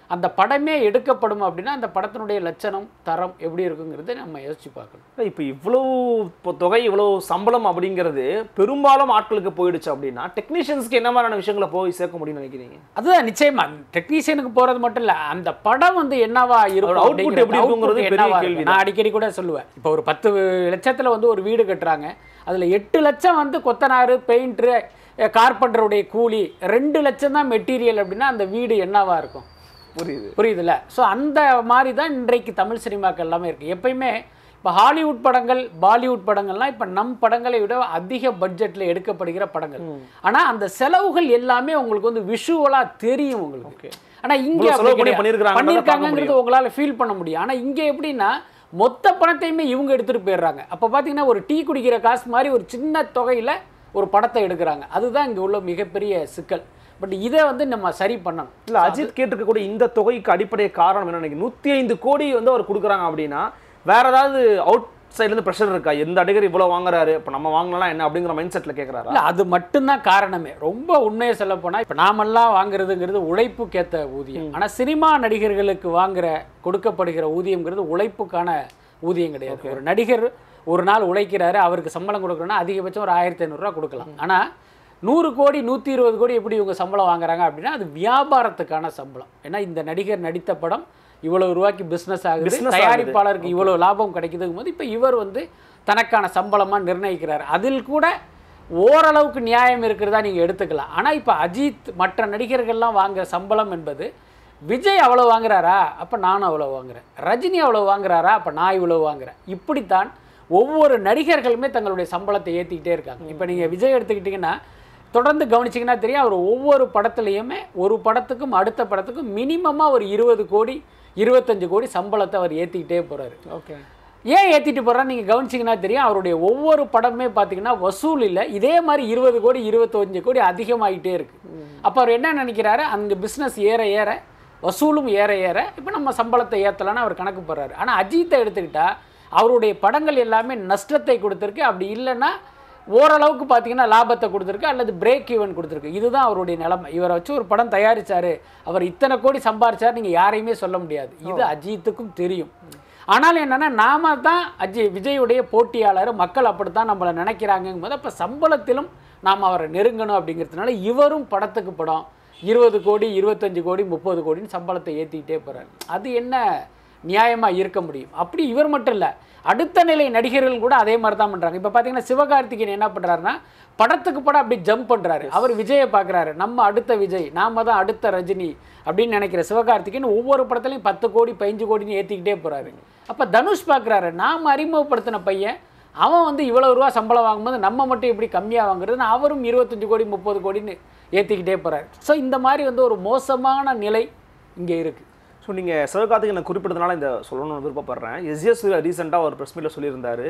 [SPEAKER 4] அந்த படமே எடுக்கப்படும் அப்படின்னா அந்த படத்தினுடைய லட்சணம் தரம் எப்படி இருக்குங்கிறத நம்ம யோசிச்சு பார்க்கணும்
[SPEAKER 5] இப்போ இவ்வளவு இப்போ தொகை இவ்வளவு சம்பளம் அப்படிங்கிறது பெரும்பாலும் ஆட்களுக்கு போயிடுச்சு அப்படின்னா டெக்னீஷியன்ஸ்க்கு என்ன மாதிரியான விஷயங்களை போய் சேர்க்க முடியும்னு நினைக்கிறீங்க
[SPEAKER 4] அதுதான் நிச்சயமா டெக்னீஷியனுக்கு போறது மட்டும் இல்ல அந்த படம் வந்து என்னவா இருக்கும்
[SPEAKER 5] output
[SPEAKER 4] அப்படிங்கிறது,
[SPEAKER 5] எப்படி இருக்குங்கிறது
[SPEAKER 4] output
[SPEAKER 5] பெரிய
[SPEAKER 4] என்னவா
[SPEAKER 5] கேள்வி
[SPEAKER 4] இருக்கும். நான் அடிக்கடி கூட சொல்லுவேன் இப்போ ஒரு பத்து லட்சத்துல வந்து ஒரு வீடு கட்டுறாங்க அதுல எட்டு லட்சம் வந்து கொத்தனாரு பெயிண்டரு கார்பெண்டருடைய கூலி ரெண்டு லட்சம் தான் மெட்டீரியல் அப்படின்னா அந்த வீடு என்னவா இருக்கும்
[SPEAKER 5] புரியுது
[SPEAKER 4] புரியுதுல்ல ஸோ அந்த மாதிரி தான் இன்றைக்கு தமிழ் சினிமாக்கள் எல்லாமே இருக்குது எப்பயுமே இப்போ ஹாலிவுட் படங்கள் பாலிவுட் படங்கள்லாம் இப்போ நம் படங்களை விட அதிக பட்ஜெட்டில் எடுக்கப்படுகிற படங்கள் ஆனால் அந்த செலவுகள் எல்லாமே உங்களுக்கு வந்து விஷுவலாக தெரியும் உங்களுக்கு ஆனால் இங்கே
[SPEAKER 5] இவ்வளவு செலவு பண்ணி
[SPEAKER 4] அப்படி
[SPEAKER 5] பண்ணியிருக்காங்கன்றத
[SPEAKER 4] கிடையாது.
[SPEAKER 5] பார்க்க
[SPEAKER 4] பண்ணியிருக்காங்கங்கிறது உங்களால் ஃபீல் பண்ண முடியும் ஆனால் இங்கே எப்படின்னா மொத்த பணத்தையுமே இவங்க எடுத்துகிட்டு போயிடுறாங்க அப்போ பார்த்தீங்கன்னா ஒரு டீ குடிக்கிற காசு மாதிரி ஒரு சின்ன தொகையில் ஒரு படத்தை எடுக்கிறாங்க அதுதான் இங்கே உள்ள மிகப்பெரிய சிக்கல் பட் இதை வந்து நம்ம சரி பண்ணணும்
[SPEAKER 5] இல்ல அஜித் கேட்டிருக்கக்கூடிய இந்த தொகைக்கு அடிப்படை காரணம் என்ன நினைக்கிறேன் நூத்தி ஐந்து கோடி வந்து அவர் கொடுக்குறாங்க அப்படின்னா வேற ஏதாவது அவுட் சைட்ல இருந்து ப்ரெஷர் இருக்கா எந்த நடிகர் இவ்வளவு வாங்குறாரு இப்போ நம்ம வாங்கலாம் என்ன அப்படிங்கிற மைண்ட் செட்ல கேட்கறாரா
[SPEAKER 4] இல்ல அது மட்டும்தான் காரணமே ரொம்ப உண்மையை சொல்ல போனா இப்ப நாமெல்லாம் வாங்குறதுங்கிறது உழைப்புக்கேத்த ஊதியம் ஆனா சினிமா நடிகர்களுக்கு வாங்குற கொடுக்கப்படுகிற ஊதியம்ங்கிறது உழைப்புக்கான ஊதியம் கிடையாது ஒரு நடிகர் ஒரு நாள் உழைக்கிறாரு அவருக்கு சம்பளம் கொடுக்கணும்னா அதிகபட்சம் ஒரு ஆயிரத்தி ஐநூறுரூவா கொடுக்கலாம் ஆனா நூறு கோடி நூற்றி இருபது கோடி எப்படி இவங்க சம்பளம் வாங்குறாங்க அப்படின்னா அது வியாபாரத்துக்கான சம்பளம் ஏன்னா இந்த நடிகர் நடித்த படம் இவ்வளவு ரூபாய்க்கு பிஸ்னஸ் ஆகுது
[SPEAKER 5] Business ஆகுது.
[SPEAKER 4] தயாரிப்பாளருக்கு இவ்வளவு லாபம் கிடைக்குதுங்கும் போது இப்போ இவர் வந்து தனக்கான சம்பளமா நிர்ணயிக்கிறார் அதில் கூட ஓரளவுக்கு நியாயம் இருக்கிறதா நீங்க எடுத்துக்கலாம் ஆனா இப்போ அஜித் மற்ற நடிகர்கள்லாம் வாங்குற சம்பளம் என்பது விஜய் அவ்வளோ வாங்குறாரா அப்போ நானும் அவ்வளோ வாங்குறேன் ரஜினி அவ்வளோ வாங்குறாரா அப்போ நான் இவ்வளோ வாங்குறேன் இப்படித்தான் ஒவ்வொரு நடிகர்களுமே தங்களுடைய சம்பளத்தை ஏற்றிக்கிட்டே இருக்காங்க இப்போ நீங்கள் விஜய் எடுத்துக்கிட்டிங்கன்னா தொடர்ந்து கவனிச்சிங்கன்னா தெரியும் அவர் ஒவ்வொரு படத்துலையுமே ஒரு படத்துக்கும் அடுத்த படத்துக்கும் மினிமமாக ஒரு இருபது கோடி இருபத்தஞ்சு கோடி சம்பளத்தை அவர் ஏற்றிக்கிட்டே போகிறாரு
[SPEAKER 5] ஓகே
[SPEAKER 4] ஏன் ஏற்றிட்டு போகிறான்னு நீங்கள் கவனிச்சிங்கன்னா தெரியும் அவருடைய ஒவ்வொரு படமே பார்த்தீங்கன்னா வசூல் இல்லை இதே மாதிரி இருபது கோடி இருபத்தஞ்சு கோடி அதிகமாகிட்டே இருக்கு அப்போ அவர் என்ன நினைக்கிறாரு அங்கே பிஸ்னஸ் ஏற ஏற வசூலும் ஏற ஏற இப்போ நம்ம சம்பளத்தை ஏற்றலான்னு அவர் கணக்கு போடுறாரு ஆனால் அஜித்தை எடுத்துக்கிட்டா அவருடைய படங்கள் எல்லாமே நஷ்டத்தை கொடுத்துருக்கு அப்படி இல்லைன்னா ஓரளவுக்கு பார்த்தீங்கன்னா லாபத்தை கொடுத்துருக்கு அல்லது பிரேக் ஈவன் கொடுத்துருக்கு இதுதான் அவருடைய நிலைமை இவரை வச்சு ஒரு படம் தயாரிச்சாரு அவர் இத்தனை கோடி சம்பாரிச்சார் நீங்கள் யாரையுமே சொல்ல முடியாது இது அஜித்துக்கும் தெரியும் ஆனால் என்னன்னா நாம தான் அஜய் விஜயுடைய போட்டியாளர் மக்கள் அப்படித்தான் நம்மளை நினைக்கிறாங்கும் போது அப்போ சம்பளத்திலும் நாம் அவரை நெருங்கணும் அப்படிங்கிறதுனால இவரும் படத்துக்கு படம் இருபது கோடி இருபத்தஞ்சு கோடி முப்பது கோடின்னு சம்பளத்தை ஏற்றிக்கிட்டே போகிறார் அது என்ன நியாயமாக இருக்க முடியும் அப்படி இவர் மட்டும் இல்லை அடுத்த நிலை நடிகர்கள் கூட அதே மாதிரி தான் பண்ணுறாங்க இப்போ பார்த்தீங்கன்னா சிவகார்த்திகேயன் என்ன பண்ணுறாருன்னா படத்துக்கு படம் அப்படி ஜம்ப் பண்ணுறாரு அவர் விஜயை பார்க்குறாரு நம்ம அடுத்த விஜய் நாம தான் அடுத்த ரஜினி அப்படின்னு நினைக்கிற சிவகார்த்திகேயன் ஒவ்வொரு படத்துலையும் பத்து கோடி பதினஞ்சு கோடின்னு ஏற்றிக்கிட்டே போகிறாரு அப்போ தனுஷ் பார்க்குறாரு நாம் அறிமுகப்படுத்தின பையன் அவன் வந்து இவ்வளவு ரூபா சம்பளம் வாங்கும்போது நம்ம மட்டும் இப்படி கம்மியாக வாங்குறதுன்னு அவரும் இருபத்தஞ்சு கோடி முப்பது கோடின்னு ஏற்றிக்கிட்டே போகிறாரு ஸோ இந்த மாதிரி வந்து ஒரு மோசமான நிலை இங்கே இருக்குது
[SPEAKER 5] ஸோ நீங்கள் சிவகார்த்திகேயனை குறிப்பிட்டதுனால இந்த சொல்லணும்னு விருப்பப்படுறேன் எஸ்எஸ் சூர்யா ரீசெண்டாக ஒரு ப்ரெஸ் மீட்டில் சொல்லியிருந்தாரு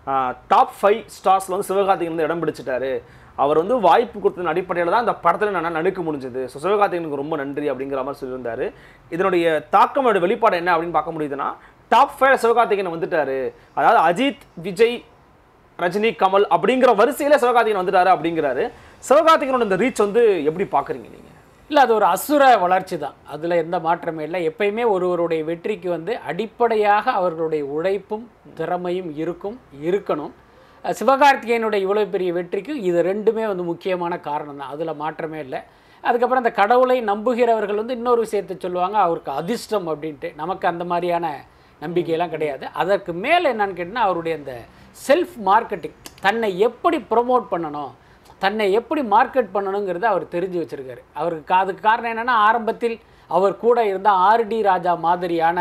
[SPEAKER 5] டாப் ஃபைவ் ஸ்டார்ஸில் வந்து சிவகார்த்திகேயன் வந்து இடம் பிடிச்சிட்டாரு அவர் வந்து வாய்ப்பு கொடுத்ததன் அடிப்படையில் தான் அந்த படத்தில் நான் நடிக்க முடிஞ்சது ஸோ சிவகார்த்திகேயனுக்கு ரொம்ப நன்றி அப்படிங்கிற மாதிரி சொல்லியிருந்தாரு இதனுடைய தாக்கம் அதோட வெளிப்பாடு என்ன அப்படின்னு பார்க்க முடியுதுன்னா டாப் ஃபைவ் சிவகார்த்திகேயன் வந்துட்டாரு அதாவது அஜித் விஜய் ரஜினி கமல் அப்படிங்கிற வரிசையில சிவகார்த்திகேயன் வந்துட்டாரு அப்படிங்கிறாரு சிவகார்த்திகேயனோட இந்த ரீச் வந்து எப்படி பார்க்குறீங்க நீங்கள்
[SPEAKER 4] இல்லை அது ஒரு அசுர வளர்ச்சி தான் அதில் எந்த மாற்றமே இல்லை எப்பயுமே ஒருவருடைய வெற்றிக்கு வந்து அடிப்படையாக அவர்களுடைய உழைப்பும் திறமையும் இருக்கும் இருக்கணும் அஹ் சிவகார்த்திகேயனுடைய இவ்வளோ பெரிய வெற்றிக்கு இது ரெண்டுமே வந்து முக்கியமான காரணம் தான் அதில் மாற்றமே இல்லை அதுக்கப்புறம் அந்த கடவுளை நம்புகிறவர்கள் வந்து இன்னொரு விஷயத்தை சொல்லுவாங்க அவருக்கு அதிர்ஷ்டம் அப்படின்ட்டு நமக்கு அந்த மாதிரியான நம்பிக்கையெல்லாம் கிடையாது அதற்கு மேலே என்னன்னு கேட்டிங்கன்னா அவருடைய அந்த செல்ஃப் மார்க்கெட்டிங் தன்னை எப்படி ப்ரொமோட் பண்ணணும் தன்னை எப்படி மார்க்கெட் பண்ணணுங்கிறத அவர் தெரிஞ்சு வச்சிருக்காரு அவருக்கு அதுக்கு காரணம் என்னன்னா ஆரம்பத்தில் அவர் கூட இருந்த ஆர்டி ராஜா மாதிரியான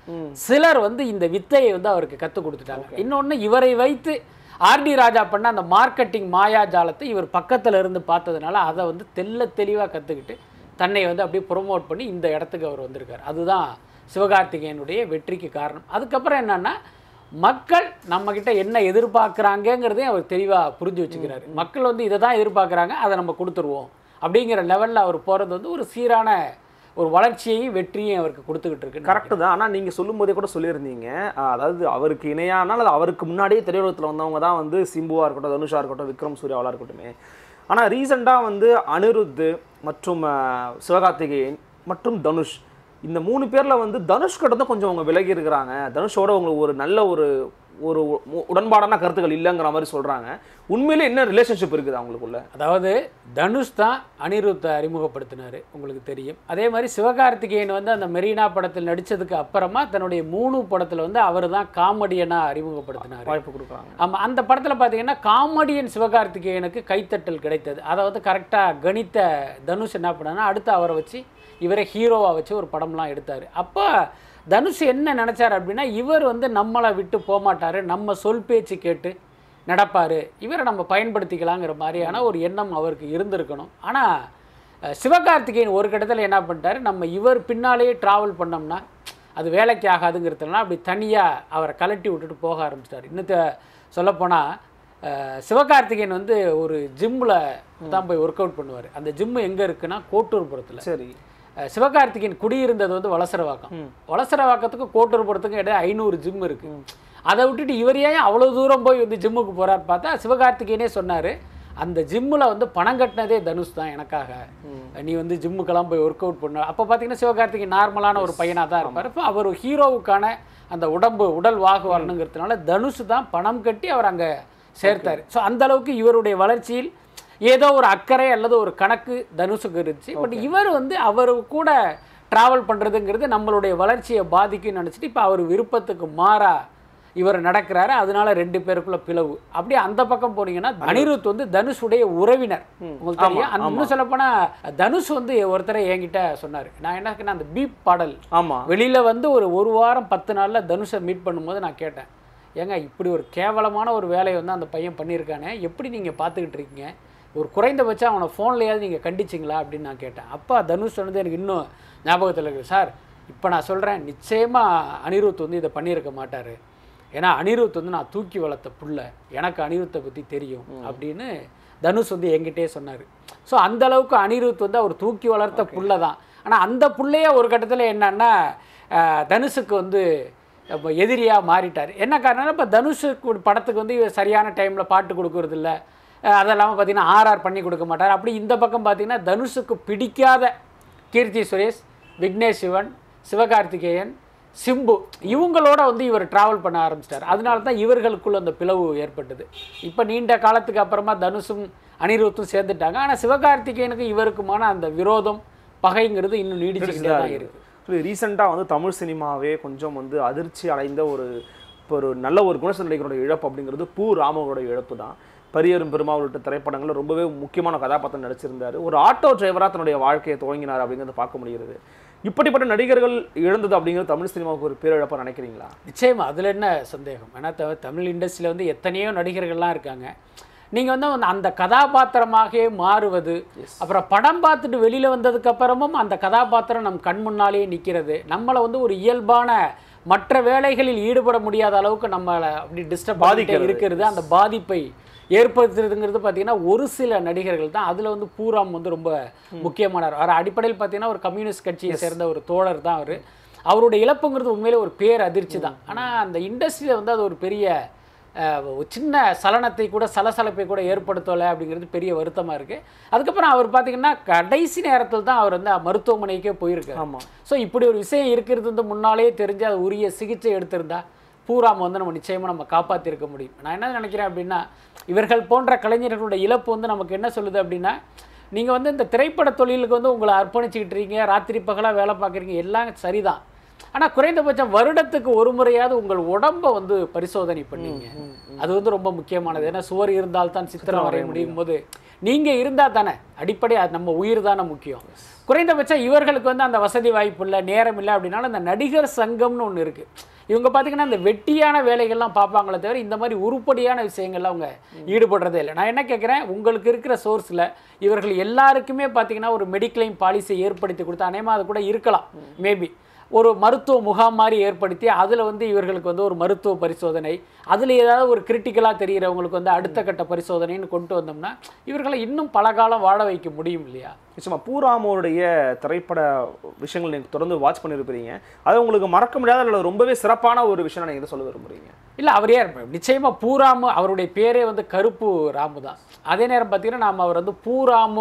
[SPEAKER 4] சிலர் வந்து இந்த வித்தையை வந்து அவருக்கு கற்றுக் கொடுத்துட்டாங்க இன்னொன்று இவரை வைத்து ஆர்டி ராஜா பண்ண அந்த மார்க்கெட்டிங் மாயாஜாலத்தை இவர் பக்கத்தில் இருந்து பார்த்ததுனால அதை வந்து தெள்ள தெளிவாக கற்றுக்கிட்டு தன்னை வந்து அப்படியே ப்ரொமோட் பண்ணி இந்த இடத்துக்கு அவர் வந்திருக்கார் அதுதான் சிவகார்த்திகேயனுடைய வெற்றிக்கு காரணம் அதுக்கப்புறம் என்னன்னா மக்கள் நம்மக்கிட்ட என்ன எதிர்பார்க்குறாங்கங்கிறதையும் அவர் தெளிவாக புரிஞ்சு வச்சுக்கிறாரு மக்கள் வந்து இதை தான் எதிர்பார்க்குறாங்க அதை நம்ம கொடுத்துருவோம் அப்படிங்கிற லெவலில் அவர் போகிறது வந்து ஒரு சீரான ஒரு வளர்ச்சியையும் வெற்றியையும் அவருக்கு கொடுத்துக்கிட்டு இருக்கு
[SPEAKER 5] கரெக்டு தான் ஆனால் நீங்கள் சொல்லும்போதே கூட சொல்லியிருந்தீங்க அஹ் அதாவது அவருக்கு இணையான அல்லது அவருக்கு முன்னாடியே திரையுலகத்தில் வந்தவங்க தான் வந்து சிம்புவாக இருக்கட்டும் தனுஷா இருக்கட்டும் விக்ரம் சூர்யாவாக இருக்கட்டுமே ஆனால் ரீசெண்டாக வந்து அனிருத்து மற்றும் அஹ், சிவகார்த்திகேயன் மற்றும் தனுஷ் இந்த மூணு பேர்ல வந்து தனுஷ் கிட்ட தான் கொஞ்சம் அவங்க விலகி இருக்கிறாங்க தனுஷோட உங்களுக்கு ஒரு நல்ல ஒரு ஒரு உ- உடன்பாடான கருத்துக்கள் இல்லைங்கிற மாதிரி சொல்றாங்க உண்மையிலே என்ன ரிலேஷன்ஷிப் இருக்குது அவங்களுக்குள்ள
[SPEAKER 4] அதாவது தனுஷ் தான் அனிருத்தை அறிமுகப்படுத்தினார் உங்களுக்கு தெரியும் அதே மாதிரி சிவகார்த்திகேயன் வந்து அந்த மெரினா படத்தில் நடித்ததுக்கு அப்புறமா தன்னுடைய மூணு படத்தில் வந்து அவர் தான் காமெடியனாக அறிமுகப்படுத்தினார்
[SPEAKER 5] வாய்ப்பு கொடுக்குறாங்க
[SPEAKER 4] ஆமாம் அந்த படத்தில் பார்த்தீங்கன்னா காமெடியன் சிவகார்த்திகேயனுக்கு கைத்தட்டல் கிடைத்தது அதை வந்து கரெக்டாக கணித்த தனுஷ் என்ன பண்ணாருன்னா அடுத்து அவரை வச்சு இவரை ஹீரோவாக வச்சு ஒரு படம்லாம் எடுத்தார் அப்போ தனுஷ் என்ன நினச்சார் அப்படின்னா இவர் வந்து நம்மளை விட்டு போகமாட்டார் நம்ம சொல் பேச்சு கேட்டு நடப்பார் இவரை நம்ம பயன்படுத்திக்கலாங்கிற மாதிரியான ஒரு எண்ணம் அவருக்கு இருந்திருக்கணும் ஆனால் அஹ், சிவகார்த்திகேயன் ஒரு கட்டத்தில் என்ன பண்ணிட்டாரு நம்ம இவர் பின்னாலேயே ட்ராவல் பண்ணோம்னா அது வேலைக்கு ஆகாதுங்கிறதுனால அப்படி தனியாக அவரை கலட்டி விட்டுட்டு போக ஆரம்பிச்சிட்டார் இன்னத்த சொல்லப்போனால் சிவகார்த்திகேயன் வந்து ஒரு ஜிம்மில் தான் போய் ஒர்க் அவுட் பண்ணுவார் அந்த ஜிம்மு எங்கே இருக்குன்னா கோட்டூர்புரத்தில்
[SPEAKER 5] சரி
[SPEAKER 4] அஹ் சிவகார்த்திகேயன் குடியிருந்தது வந்து வலசரவாக்கம் வலசரவாக்கத்துக்கு கோட்டூர்புரத்துக்கும் இடையே ஐநூறு ஜிம் இருக்கு அதை விட்டுட்டு இவர் ஏன் அவ்வளோ தூரம் போய் வந்து ஜிம்முக்கு போறாரு பார்த்தா சிவகார்த்திகேயனே சொன்னார் அந்த ஜிம்மில் வந்து பணம் கட்டினதே தனுஷ் தான் எனக்காக நீ வந்து ஜிம்முக்கெல்லாம் போய் ஒர்க் அவுட் பண்ண அப்போ பார்த்தீங்கன்னா சிவகார்த்திகேயன் நார்மலான ஒரு பையனாக தான் இருப்பார் இப்போ அவர் ஹீரோவுக்கான அந்த உடம்பு உடல் வாகு வரணுங்கிறதுனால தனுஷ் தான் பணம் கட்டி அவர் அங்கே சேர்த்தார் ஸோ அந்த அளவுக்கு இவருடைய வளர்ச்சியில் ஏதோ ஒரு அக்கறை அல்லது ஒரு கணக்கு தனுஷுக்கு இருந்துச்சு பட் இவர் வந்து அவர் கூட டிராவல் பண்ணுறதுங்கிறது நம்மளுடைய வளர்ச்சியை பாதிக்கும்னு நினச்சிட்டு இப்போ அவர் விருப்பத்துக்கு மாறா இவர் நடக்கிறாரு அதனால ரெண்டு பேருக்குள்ள பிளவு அப்படியே அந்த பக்கம் போனீங்கன்னா அனிருத் வந்து தனுஷுடைய உறவினர் உங்களுக்கு தெரியும் அந்த இன்னும் சொல்லப்போனா தனுஷ் வந்து ஒருத்தரை என்கிட்ட சொன்னார் நான் என்ன கேட்டேன், அந்த பீப் பாடல்
[SPEAKER 5] ஆமா
[SPEAKER 4] வெளியில வந்து ஒரு ஒரு வாரம் பத்து நாள்ல தனுஷை மீட் பண்ணும்போது நான் கேட்டேன் ஏங்க இப்படி ஒரு கேவலமான ஒரு வேலையை வந்து அந்த பையன் பண்ணியிருக்கானே எப்படி நீங்கள் பார்த்துக்கிட்டு இருக்கீங்க ஒரு குறைந்தபட்சம் அவனை ஃபோன்லையாவது நீங்கள் கண்டிச்சிங்களா அப்படின்னு நான் கேட்டேன் அப்பா தனுஷ் சொன்னது எனக்கு இன்னும் ஞாபகத்தில் இருக்குது சார் இப்போ நான் சொல்கிறேன் நிச்சயமாக அனிருத் வந்து இதை பண்ணியிருக்க மாட்டார் ஏன்னா அனிருத் வந்து நான் தூக்கி வளர்த்த புள்ள எனக்கு அனிருத்தை பற்றி தெரியும் அப்படின்னு தனுஷ் வந்து என்கிட்டயே சொன்னார் ஸோ அந்த அளவுக்கு அனிருத் வந்து அவர் தூக்கி வளர்த்த புள்ள தான் ஆனால் அந்த புள்ளையே ஒரு கட்டத்தில் என்னன்னா அஹ், தனுஷுக்கு வந்து இப்போ எதிரியாக மாறிட்டார் என்ன காரணம்னா இப்போ தனுஷுக்கு ஒரு படத்துக்கு வந்து இவர் சரியான டைமில் பாட்டு கொடுக்கறது இல்ல அஹ் அது இல்லாமல் பார்த்தீங்கன்னா ஆர்ஆர் பண்ணி கொடுக்க மாட்டார் அப்படி இந்த பக்கம் பார்த்தீங்கன்னா தனுஷுக்கு பிடிக்காத கீர்த்தி சுரேஷ் விக்னேஷ் சிவன் சிவகார்த்திகேயன் சிம்பு இவங்களோட வந்து இவர் டிராவல் பண்ண ஆரம்பிச்சிட்டார் அதனால தான் இவர்களுக்குள்ள அந்த பிளவு ஏற்பட்டது இப்போ நீண்ட காலத்துக்கு அப்புறமா தனுஷும் அனிருத்தும் சேர்ந்துட்டாங்க ஆனால் சிவகார்த்திகேயனுக்கு இவருக்குமான அந்த விரோதம் பகைங்கிறது இன்னும் நீடிச்சுக்கிட்டே தான் இருக்கு
[SPEAKER 5] ரீசெண்டாக வந்து தமிழ் சினிமாவே கொஞ்சம் வந்து அதிர்ச்சி அடைந்த ஒரு இப்போ ஒரு நல்ல ஒரு குணசன் நடிகரோட இழப்பு அப்படிங்கிறது பூ ராமனோட இழப்பு தான் பரியரும் பெருமா உள்ளிட்ட திரைப்படங்களில் ரொம்பவே முக்கியமான கதாபாத்திரம் நடிச்சிருந்தாரு ஒரு ஆட்டோ டிரைவராக தன்னுடைய வாழ்க்கையை துவங்கினார் அப்படிங்கிறத பார்க்க முடிகிறது இப்படிப்பட்ட நடிகர்கள் இழந்தது அப்படிங்கிறது தமிழ் சினிமாவுக்கு ஒரு பேரிழப்பா நினைக்கிறீங்களா
[SPEAKER 4] நிச்சயமா அதில் என்ன சந்தேகம் ஏன்னா த- தமிழ் இண்டஸ்ட்ரியில் வந்து எத்தனையோ நடிகர்கள்லாம் இருக்காங்க நீங்கள் வந்து அந்த- அந்த கதாபாத்திரமாகவே மாறுவது அப்புறம் படம் பார்த்துட்டு வெளியில் வந்ததுக்கு அப்புறமும் அந்த கதாபாத்திரம் நம் கண் முன்னாலேயே நிற்கிறது நம்மளை வந்து ஒரு இயல்பான மற்ற வேலைகளில் ஈடுபட முடியாத அளவுக்கு நம்மளை அப்படி டிஸ்டர்ப் பாதிக்க
[SPEAKER 5] பாதிக்கிறது.
[SPEAKER 4] இருக்கிறது அந்த பாதிப்பை ஏற்படுத்துறதுங்கிறது பார்த்தீங்கன்னா ஒரு சில நடிகர்கள் தான் அதில் வந்து பூராம் வந்து ரொம்ப முக்கியமானவர் அவர் அடிப்படையில் பார்த்தீங்கன்னா ஒரு கம்யூனிஸ்ட் கட்சியை சேர்ந்த ஒரு தோழர் தான் அவர் அவருடைய இழப்புங்கிறது உண்மையிலே ஒரு பேர் அதிர்ச்சி தான் ஆனால் அந்த இண்டஸ்ட்ரியில் வந்து அது ஒரு பெரிய அஹ், ஒரு சின்ன சலனத்தை கூட சலசலப்பை கூட ஏற்படுத்தலை அப்படிங்கிறது பெரிய வருத்தமாக இருக்குது அதுக்கப்புறம் அவர் பார்த்தீங்கன்னா கடைசி நேரத்தில் தான் அவர் வந்து மருத்துவமனைக்கே போயிருக்காரு
[SPEAKER 5] ஆமா
[SPEAKER 4] ஸோ இப்படி ஒரு விஷயம் இருக்கிறது வந்து முன்னாலேயே தெரிஞ்சு அது உரிய சிகிச்சை எடுத்திருந்தா பூராம் வந்து நம்ம நிச்சயமாக நம்ம காப்பாற்றிருக்க முடியும் நான் என்ன நினைக்கிறேன் அப்படின்னா இவர்கள் போன்ற கலைஞர்களுடைய இழப்பு வந்து நமக்கு என்ன சொல்லுது அப்படின்னா நீங்கள் வந்து இந்த திரைப்பட தொழிலுக்கு வந்து உங்களை அர்ப்பணிச்சுக்கிட்டு இருக்கீங்க ராத்திரி பகலாக வேலை பார்க்குறீங்க எல்லாம் சரிதான் ஆனால் குறைந்தபட்சம் வருடத்துக்கு ஒரு முறையாவது உங்கள் உடம்பை வந்து பரிசோதனை பண்ணீங்க அது வந்து ரொம்ப முக்கியமானது ஏன்னா சுவர் இருந்தால் தான் சித்திரம் வரைய முடியும் போது நீங்கள் இருந்தால் தானே அடிப்படை அது நம்ம உயிர் தானே முக்கியம் குறைந்தபட்சம் இவர்களுக்கு வந்து அந்த வசதி வாய்ப்பு இல்லை நேரம் இல்லை அப்படின்னாலும் அந்த நடிகர் சங்கம்னு ஒன்று இருக்குது இவங்க பார்த்தீங்கன்னா இந்த வெட்டியான வேலைகள்லாம் பார்ப்பாங்களே தவிர இந்த மாதிரி உருப்படியான விஷயங்கள்ல அவங்க ஈடுபடுறதே இல்லை நான் என்ன கேட்குறேன் உங்களுக்கு இருக்கிற சோர்ஸில் இவர்கள் எல்லாருக்குமே பார்த்தீங்கன்னா ஒரு மெடிக்ளைம் பாலிசி ஏற்படுத்தி கொடுத்தா அநேகமாக அது கூட இருக்கலாம் மேபி ஒரு மருத்துவ முகாம் மாதிரி ஏற்படுத்தி அதில் வந்து இவர்களுக்கு வந்து ஒரு மருத்துவ பரிசோதனை அதில் ஏதாவது ஒரு கிரிட்டிக்கலாக தெரிகிறவங்களுக்கு வந்து அடுத்த கட்ட பரிசோதனைன்னு கொண்டு வந்தோம்னா இவர்களை இன்னும் பல காலம் வாழ வைக்க முடியும் இல்லையா
[SPEAKER 5] நிச்சயமா பூராமோருடைய திரைப்பட விஷயங்கள் நீங்கள் தொடர்ந்து வாட்ச் பண்ணியிருப்பீங்க அது உங்களுக்கு மறக்க முடியாத அல்லது ரொம்பவே சிறப்பான ஒரு விஷயம் நீங்க எதை சொல்ல விரும்புறீங்க
[SPEAKER 4] இல்லை அவர் யார் நிச்சயமாக பூராமு அவருடைய பேரே வந்து கருப்பு ராமு தான் அதே நேரம் பார்த்தீங்கன்னா நாம் அவர் வந்து பூராமு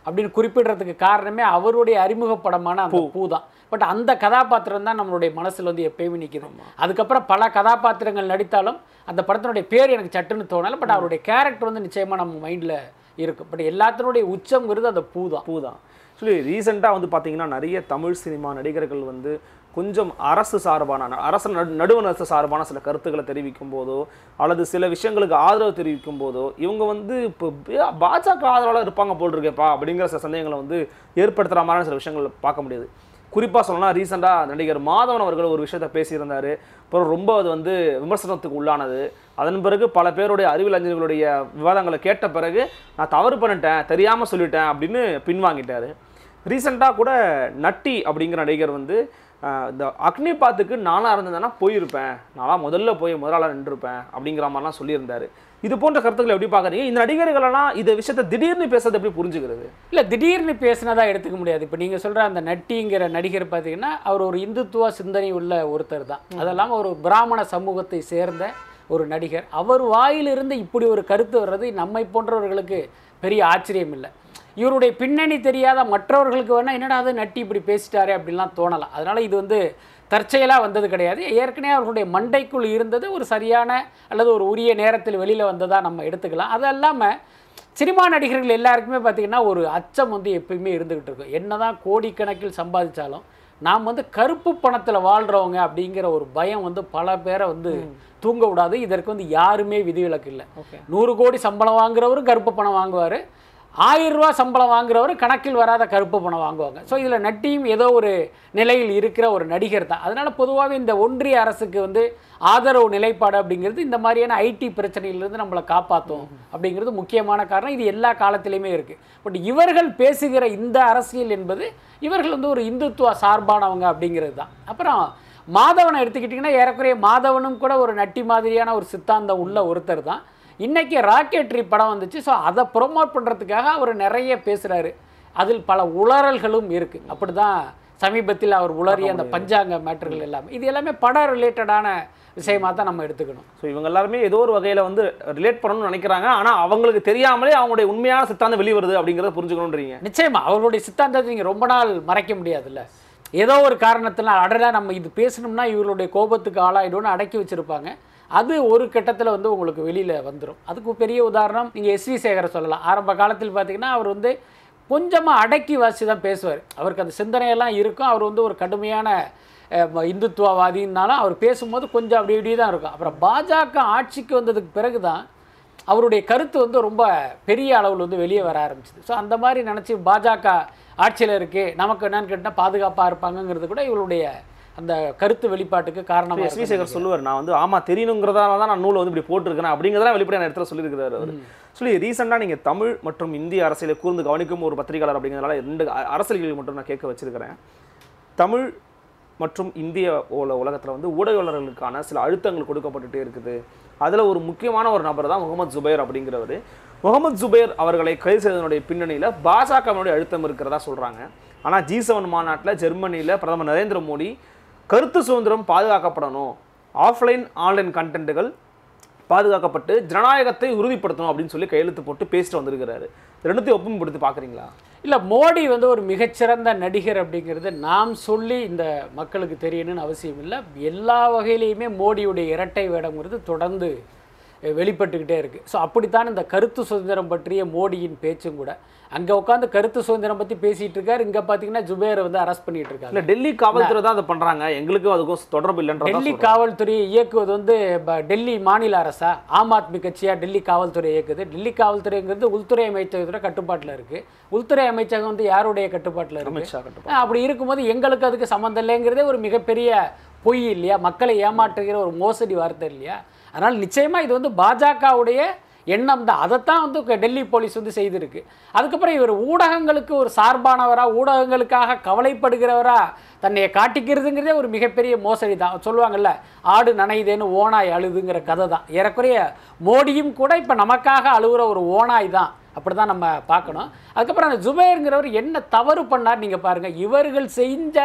[SPEAKER 4] அப்படின்னு குறிப்பிடுறதுக்கு காரணமே அவருடைய அறிமுக படமான அந்த பூ தான் பட் அந்த கதாபாத்திரம் தான் நம்மளுடைய மனசுல வந்து எப்பயுமே நிக்குது அதுக்கப்புறம் பல கதாபாத்திரங்கள் நடித்தாலும் அந்த படத்தினுடைய பேர் எனக்கு சட்டுன்னு தோணலை பட் அவருடைய கேரக்டர் வந்து நிச்சயமா நம்ம மைண்ட்ல இருக்கும் பட் எல்லாத்தினுடைய உச்சம்ங்கிறது அந்த பூ தான்
[SPEAKER 5] பூ தான் ஆக்சுவலி ரீசெண்டாக வந்து பார்த்தீங்கன்னா நிறைய தமிழ் சினிமா நடிகர்கள் வந்து கொஞ்சம் அரசு சார்பான ந- அரசு நடு நடுவண் அரசு சார்பான சில கருத்துக்களை தெரிவிக்கும் போதோ அல்லது சில விஷயங்களுக்கு ஆதரவு தெரிவிக்கும் போதோ இவங்க வந்து இப்போ பே- பாஜக ஆதரவாளர் இருப்பாங்க போல் இருக்கேப்பா அப்படிங்கிற சில சந்தேகங்களை வந்து ஏற்படுத்துகிற மாதிரியான சில விஷயங்கள் பார்க்க முடியுது குறிப்பாக சொல்லணும்னா ரீசெண்டாக நடிகர் மாதவன் அவர்கள் ஒரு விஷயத்த பேசியிருந்தார் அப்புறம் ரொம்ப அது வந்து விமர்சனத்துக்கு உள்ளானது அதன் பிறகு பல பேருடைய அறிவியல் அறிஞர்களுடைய விவாதங்களை கேட்ட பிறகு நான் தவறு பண்ணிட்டேன் தெரியாமல் சொல்லிட்டேன் அப்படின்னு பின்வாங்கிட்டாரு ரீசெண்டாக கூட நட்டி அப்படிங்கிற நடிகர் வந்து ஆஹ், இந்த அக்னி பாத்துக்கு நானாக இருந்ததுன்னா போயிருப்பேன் நான்லாம் முதல்ல போய் முதலாளர் நின்றுருப்பேன் அப்படிங்கிற மாதிரிலாம் சொல்லியிருந்தாரு இது போன்ற கருத்துக்களை எப்படி பார்க்குறீங்க இந்த நடிகர்களெல்லாம் இந்த விஷயத்தை திடீர்னு பேசுறது எப்படி புரிஞ்சுக்கிறது
[SPEAKER 4] இல்ல திடீர்னு பேசினதா எடுத்துக்க முடியாது இப்போ நீங்க சொல்ற அந்த நட்டிங்கிற நடிகர் பார்த்தீங்கன்னா அவர் ஒரு இந்துத்துவ சிந்தனை உள்ள ஒருத்தர் தான் அதெல்லாம் ஒரு பிராமண சமூகத்தை சேர்ந்த ஒரு நடிகர் அவர் வாயிலிருந்து இப்படி ஒரு கருத்து வர்றது நம்மை போன்றவர்களுக்கு பெரிய ஆச்சரியம் இல்லை இவருடைய பின்னணி தெரியாத மற்றவர்களுக்கு வேணா என்னடா அது நட்டி இப்படி பேசிட்டாரே அப்படின்லாம் தோணலாம் அதனால இது வந்து தற்செயலாக வந்தது கிடையாது ஏற்கனவே அவர்களுடைய மண்டைக்குள் இருந்தது ஒரு சரியான அல்லது ஒரு உரிய நேரத்தில் வெளியில் வந்ததா நம்ம எடுத்துக்கலாம் அது இல்லாமல் சினிமா நடிகர்கள் எல்லாருக்குமே பார்த்தீங்கன்னா ஒரு அச்சம் வந்து எப்பயுமே இருந்துகிட்டு இருக்கும் என்னதான் கோடிக்கணக்கில் சம்பாதிச்சாலும் நாம் வந்து கருப்பு பணத்தில் வாழ்கிறவங்க அப்படிங்கிற ஒரு பயம் வந்து பல பேரை வந்து தூங்க விடாது இதற்கு வந்து யாருமே விதிவிலக்கு இல்லை நூறு கோடி சம்பளம் வாங்குறவரும் கருப்பு பணம் வாங்குவார் ஆயிரம் ரூபா சம்பளம் வாங்குறவர் கணக்கில் வராத கருப்பு பணம் வாங்குவாங்க ஸோ இதில் நட்டியும் ஏதோ ஒரு நிலையில் இருக்கிற ஒரு நடிகர் தான் அதனால் பொதுவாகவே இந்த ஒன்றிய அரசுக்கு வந்து ஆதரவு நிலைப்பாடு அப்படிங்கிறது இந்த மாதிரியான ஐடி பிரச்சனையிலிருந்து நம்மளை காப்பாற்றும் அப்படிங்கிறது முக்கியமான காரணம் இது எல்லா காலத்திலையுமே இருக்குது பட் இவர்கள் பேசுகிற இந்த அரசியல் என்பது இவர்கள் வந்து ஒரு இந்துத்துவ சார்பானவங்க அப்படிங்கிறது தான் அப்புறம் மாதவனை எடுத்துக்கிட்டிங்கன்னா ஏறக்குறைய மாதவனும் கூட ஒரு நட்டி மாதிரியான ஒரு சித்தாந்தம் உள்ள ஒருத்தர் தான் இன்னைக்கு ராக்கெட்ரி படம் வந்துச்சு ஸோ அதை ப்ரொமோட் பண்ணுறதுக்காக அவர் நிறைய பேசுகிறாரு அதில் பல உளறல்களும் இருக்குது அப்படி தான் சமீபத்தில் அவர் உளறிய அந்த பஞ்சாங்க மேட்டர்கள் எல்லாமே இது எல்லாமே படம் ரிலேட்டடான விஷயமா தான் நம்ம எடுத்துக்கணும்
[SPEAKER 5] ஸோ இவங்க எல்லாருமே ஏதோ ஒரு வகையில் வந்து ரிலேட் பண்ணணும்னு நினைக்கிறாங்க ஆனால் அவங்களுக்கு தெரியாமலே அவங்களுடைய உண்மையான சித்தாந்தம் வெளிவருது அப்படிங்கிறத புரிஞ்சுக்கணுன்றீங்க
[SPEAKER 4] நிச்சயமா அவர்களுடைய சித்தாந்தத்தை நீங்கள் ரொம்ப நாள் மறைக்க முடியாதுல்ல ஏதோ ஒரு காரணத்தினால் அடடா நம்ம இது பேசணும்னா இவர்களுடைய கோபத்துக்கு ஆளாயிடும்னு அடக்கி வச்சிருப்பாங்க அது ஒரு கட்டத்தில் வந்து உங்களுக்கு வெளியில் வந்துடும் அதுக்கு பெரிய உதாரணம் நீங்கள் எஸ்வி சேகரை சொல்லலாம் ஆரம்ப காலத்தில் பார்த்தீங்கன்னா அவர் வந்து கொஞ்சமாக அடக்கி வாசி தான் பேசுவார் அவருக்கு அந்த சிந்தனையெல்லாம் இருக்கும் அவர் வந்து ஒரு கடுமையான அஹ், ம- இந்துத்துவவாதின்னாலும் அவர் பேசும்போது கொஞ்சம் அப்படி இப்படி தான் இருக்கும் அப்புறம் பாஜக ஆட்சிக்கு வந்ததுக்கு பிறகு தான் அவருடைய கருத்து வந்து ரொம்ப பெரிய அளவில் வந்து வெளியே வர ஆரம்பிச்சது ஸோ அந்த மாதிரி நினச்சி பாஜக ஆட்சியில் இருக்குது நமக்கு என்னன்னு கேட்டால் பாதுகாப்பாக இருப்பாங்கங்கிறது கூட இவருடைய அந்த கருத்து வெளிப்பாட்டுக்கு காரணமாக
[SPEAKER 5] எஸ்வி சேகர் சொல்லுவார் நான் வந்து ஆமா தெரியணுங்கிறதால தான் நான் நூலை வந்து இப்படி போட்டிருக்கேன் அப்படிங்கிறதெல்லாம் வெளிப்படையான இடத்துல சொல்லியிருக்கிறாரு அவர் சொல்லி ரீசெண்டாக நீங்கள் தமிழ் மற்றும் இந்திய அரசியலை கூர்ந்து கவனிக்கும் ஒரு பத்திரிகையாளர் அப்படிங்கிறதுனால ரெண்டு அ- அரசியல் கேள்வி மட்டும் நான் கேட்க வச்சிருக்கிறேன் தமிழ் மற்றும் இந்திய உல உலகத்தில் வந்து ஊடகவியலாளர்களுக்கான சில அழுத்தங்கள் கொடுக்கப்பட்டுட்டே இருக்குது அதில் ஒரு முக்கியமான ஒரு நபர் தான் முகமது ஜுபைர் அப்படிங்கிறவர் முகமது ஜுபைர் அவர்களை கைது செய்ததனுடைய பின்னணியில் பாஜகவினுடைய அழுத்தம் இருக்கிறதா சொல்கிறாங்க ஆனால் ஜி செவன் மாநாட்டில் ஜெர்மனியில் பிரதமர் நரேந்திர மோடி கருத்து சுதந்திரம் பாதுகாக்கப்படணும் ஆஃப்லைன் ஆன்லைன் கண்டென்ட்டுகள் பாதுகாக்கப்பட்டு ஜனநாயகத்தை உறுதிப்படுத்தணும் அப்படின்னு சொல்லி கையெழுத்து போட்டு பேசிட்டு வந்திருக்கிறாரு ரெண்டுத்தையும் ஒப்புமைப்படுத்தி பார்க்குறீங்களா
[SPEAKER 4] இல்லை மோடி வந்து ஒரு மிகச்சிறந்த நடிகர் அப்படிங்கிறது நாம் சொல்லி இந்த மக்களுக்கு தெரியணும்னு அவசியம் இல்லை எல்லா வகையிலையுமே மோடியுடைய இரட்டை வேடங்கிறது தொடர்ந்து அஹ், வெளிப்பட்டுக்கிட்டே இருக்குது ஸோ அப்படித்தான் இந்த கருத்து சுதந்திரம் பற்றிய மோடியின் பேச்சும் கூட அங்கே உட்காந்து கருத்து சுதந்திரம் பற்றி பேசிகிட்டு இருக்காரு இங்கே பார்த்தீங்கன்னா ஜுபேரை வந்து அரெஸ்ட் பண்ணிட்டு இருக்காங்க
[SPEAKER 5] இல்ல டெல்லி காவல்துறை தான் அதை பண்றாங்க எங்களுக்கும் அதுக்கும் தொடர்பு இல்லைன்றதா
[SPEAKER 4] டெல்லி
[SPEAKER 5] சொல்றாங்க.
[SPEAKER 4] காவல்துறையை இயக்குவது வந்து ப- டெல்லி மாநில அரசா ஆம் ஆத்மி கட்சியா டெல்லி காவல்துறை இயக்குது டெல்லி காவல்துறைங்கிறது உள்துறை அமைச்சகத்தோட கட்டுப்பாட்டில் இருக்கு உள்துறை அமைச்சகம் வந்து யாருடைய கட்டுப்பாட்டில் இருக்கு
[SPEAKER 5] அமித்ஷா கட்டுப்பாடு.
[SPEAKER 4] ஆ, அப்படி இருக்கும்போது எங்களுக்கு அதுக்கு சம்மந்தம் இல்லைங்கிறதே ஒரு மிகப்பெரிய பொய் இல்லையா மக்களை ஏமாற்றுகிற ஒரு மோசடி வார்த்தை இல்லையா அதனால் நிச்சயமா இது வந்து பாஜகவுடைய எண்ணம் தான் அதைத்தான் வந்து க- டெல்லி போலீஸ் வந்து செய்திருக்கு அதுக்கப்புறம் இவர் ஊடகங்களுக்கு ஒரு சார்பானவரா ஊடகங்களுக்காக கவலைப்படுகிறவரா தன்னை காட்டிக்கிறதுங்கிறதே ஒரு மிகப்பெரிய மோசடி தான் சொல்லுவாங்கல்ல ஆடு நனையுதேன்னு ஓனாய் அழுதுங்கிற கதை தான் ஏறக்குறைய மோடியும் கூட இப்போ நமக்காக அழுகுற ஒரு ஓனாய் தான் அப்படி தான் நம்ம பார்க்கணும் அதுக்கப்புறம் அந்த ஜுபைருங்கிறவர் என்ன தவறு பண்ணார் நீங்கள் பாருங்கள் இவர்கள் செஞ்ச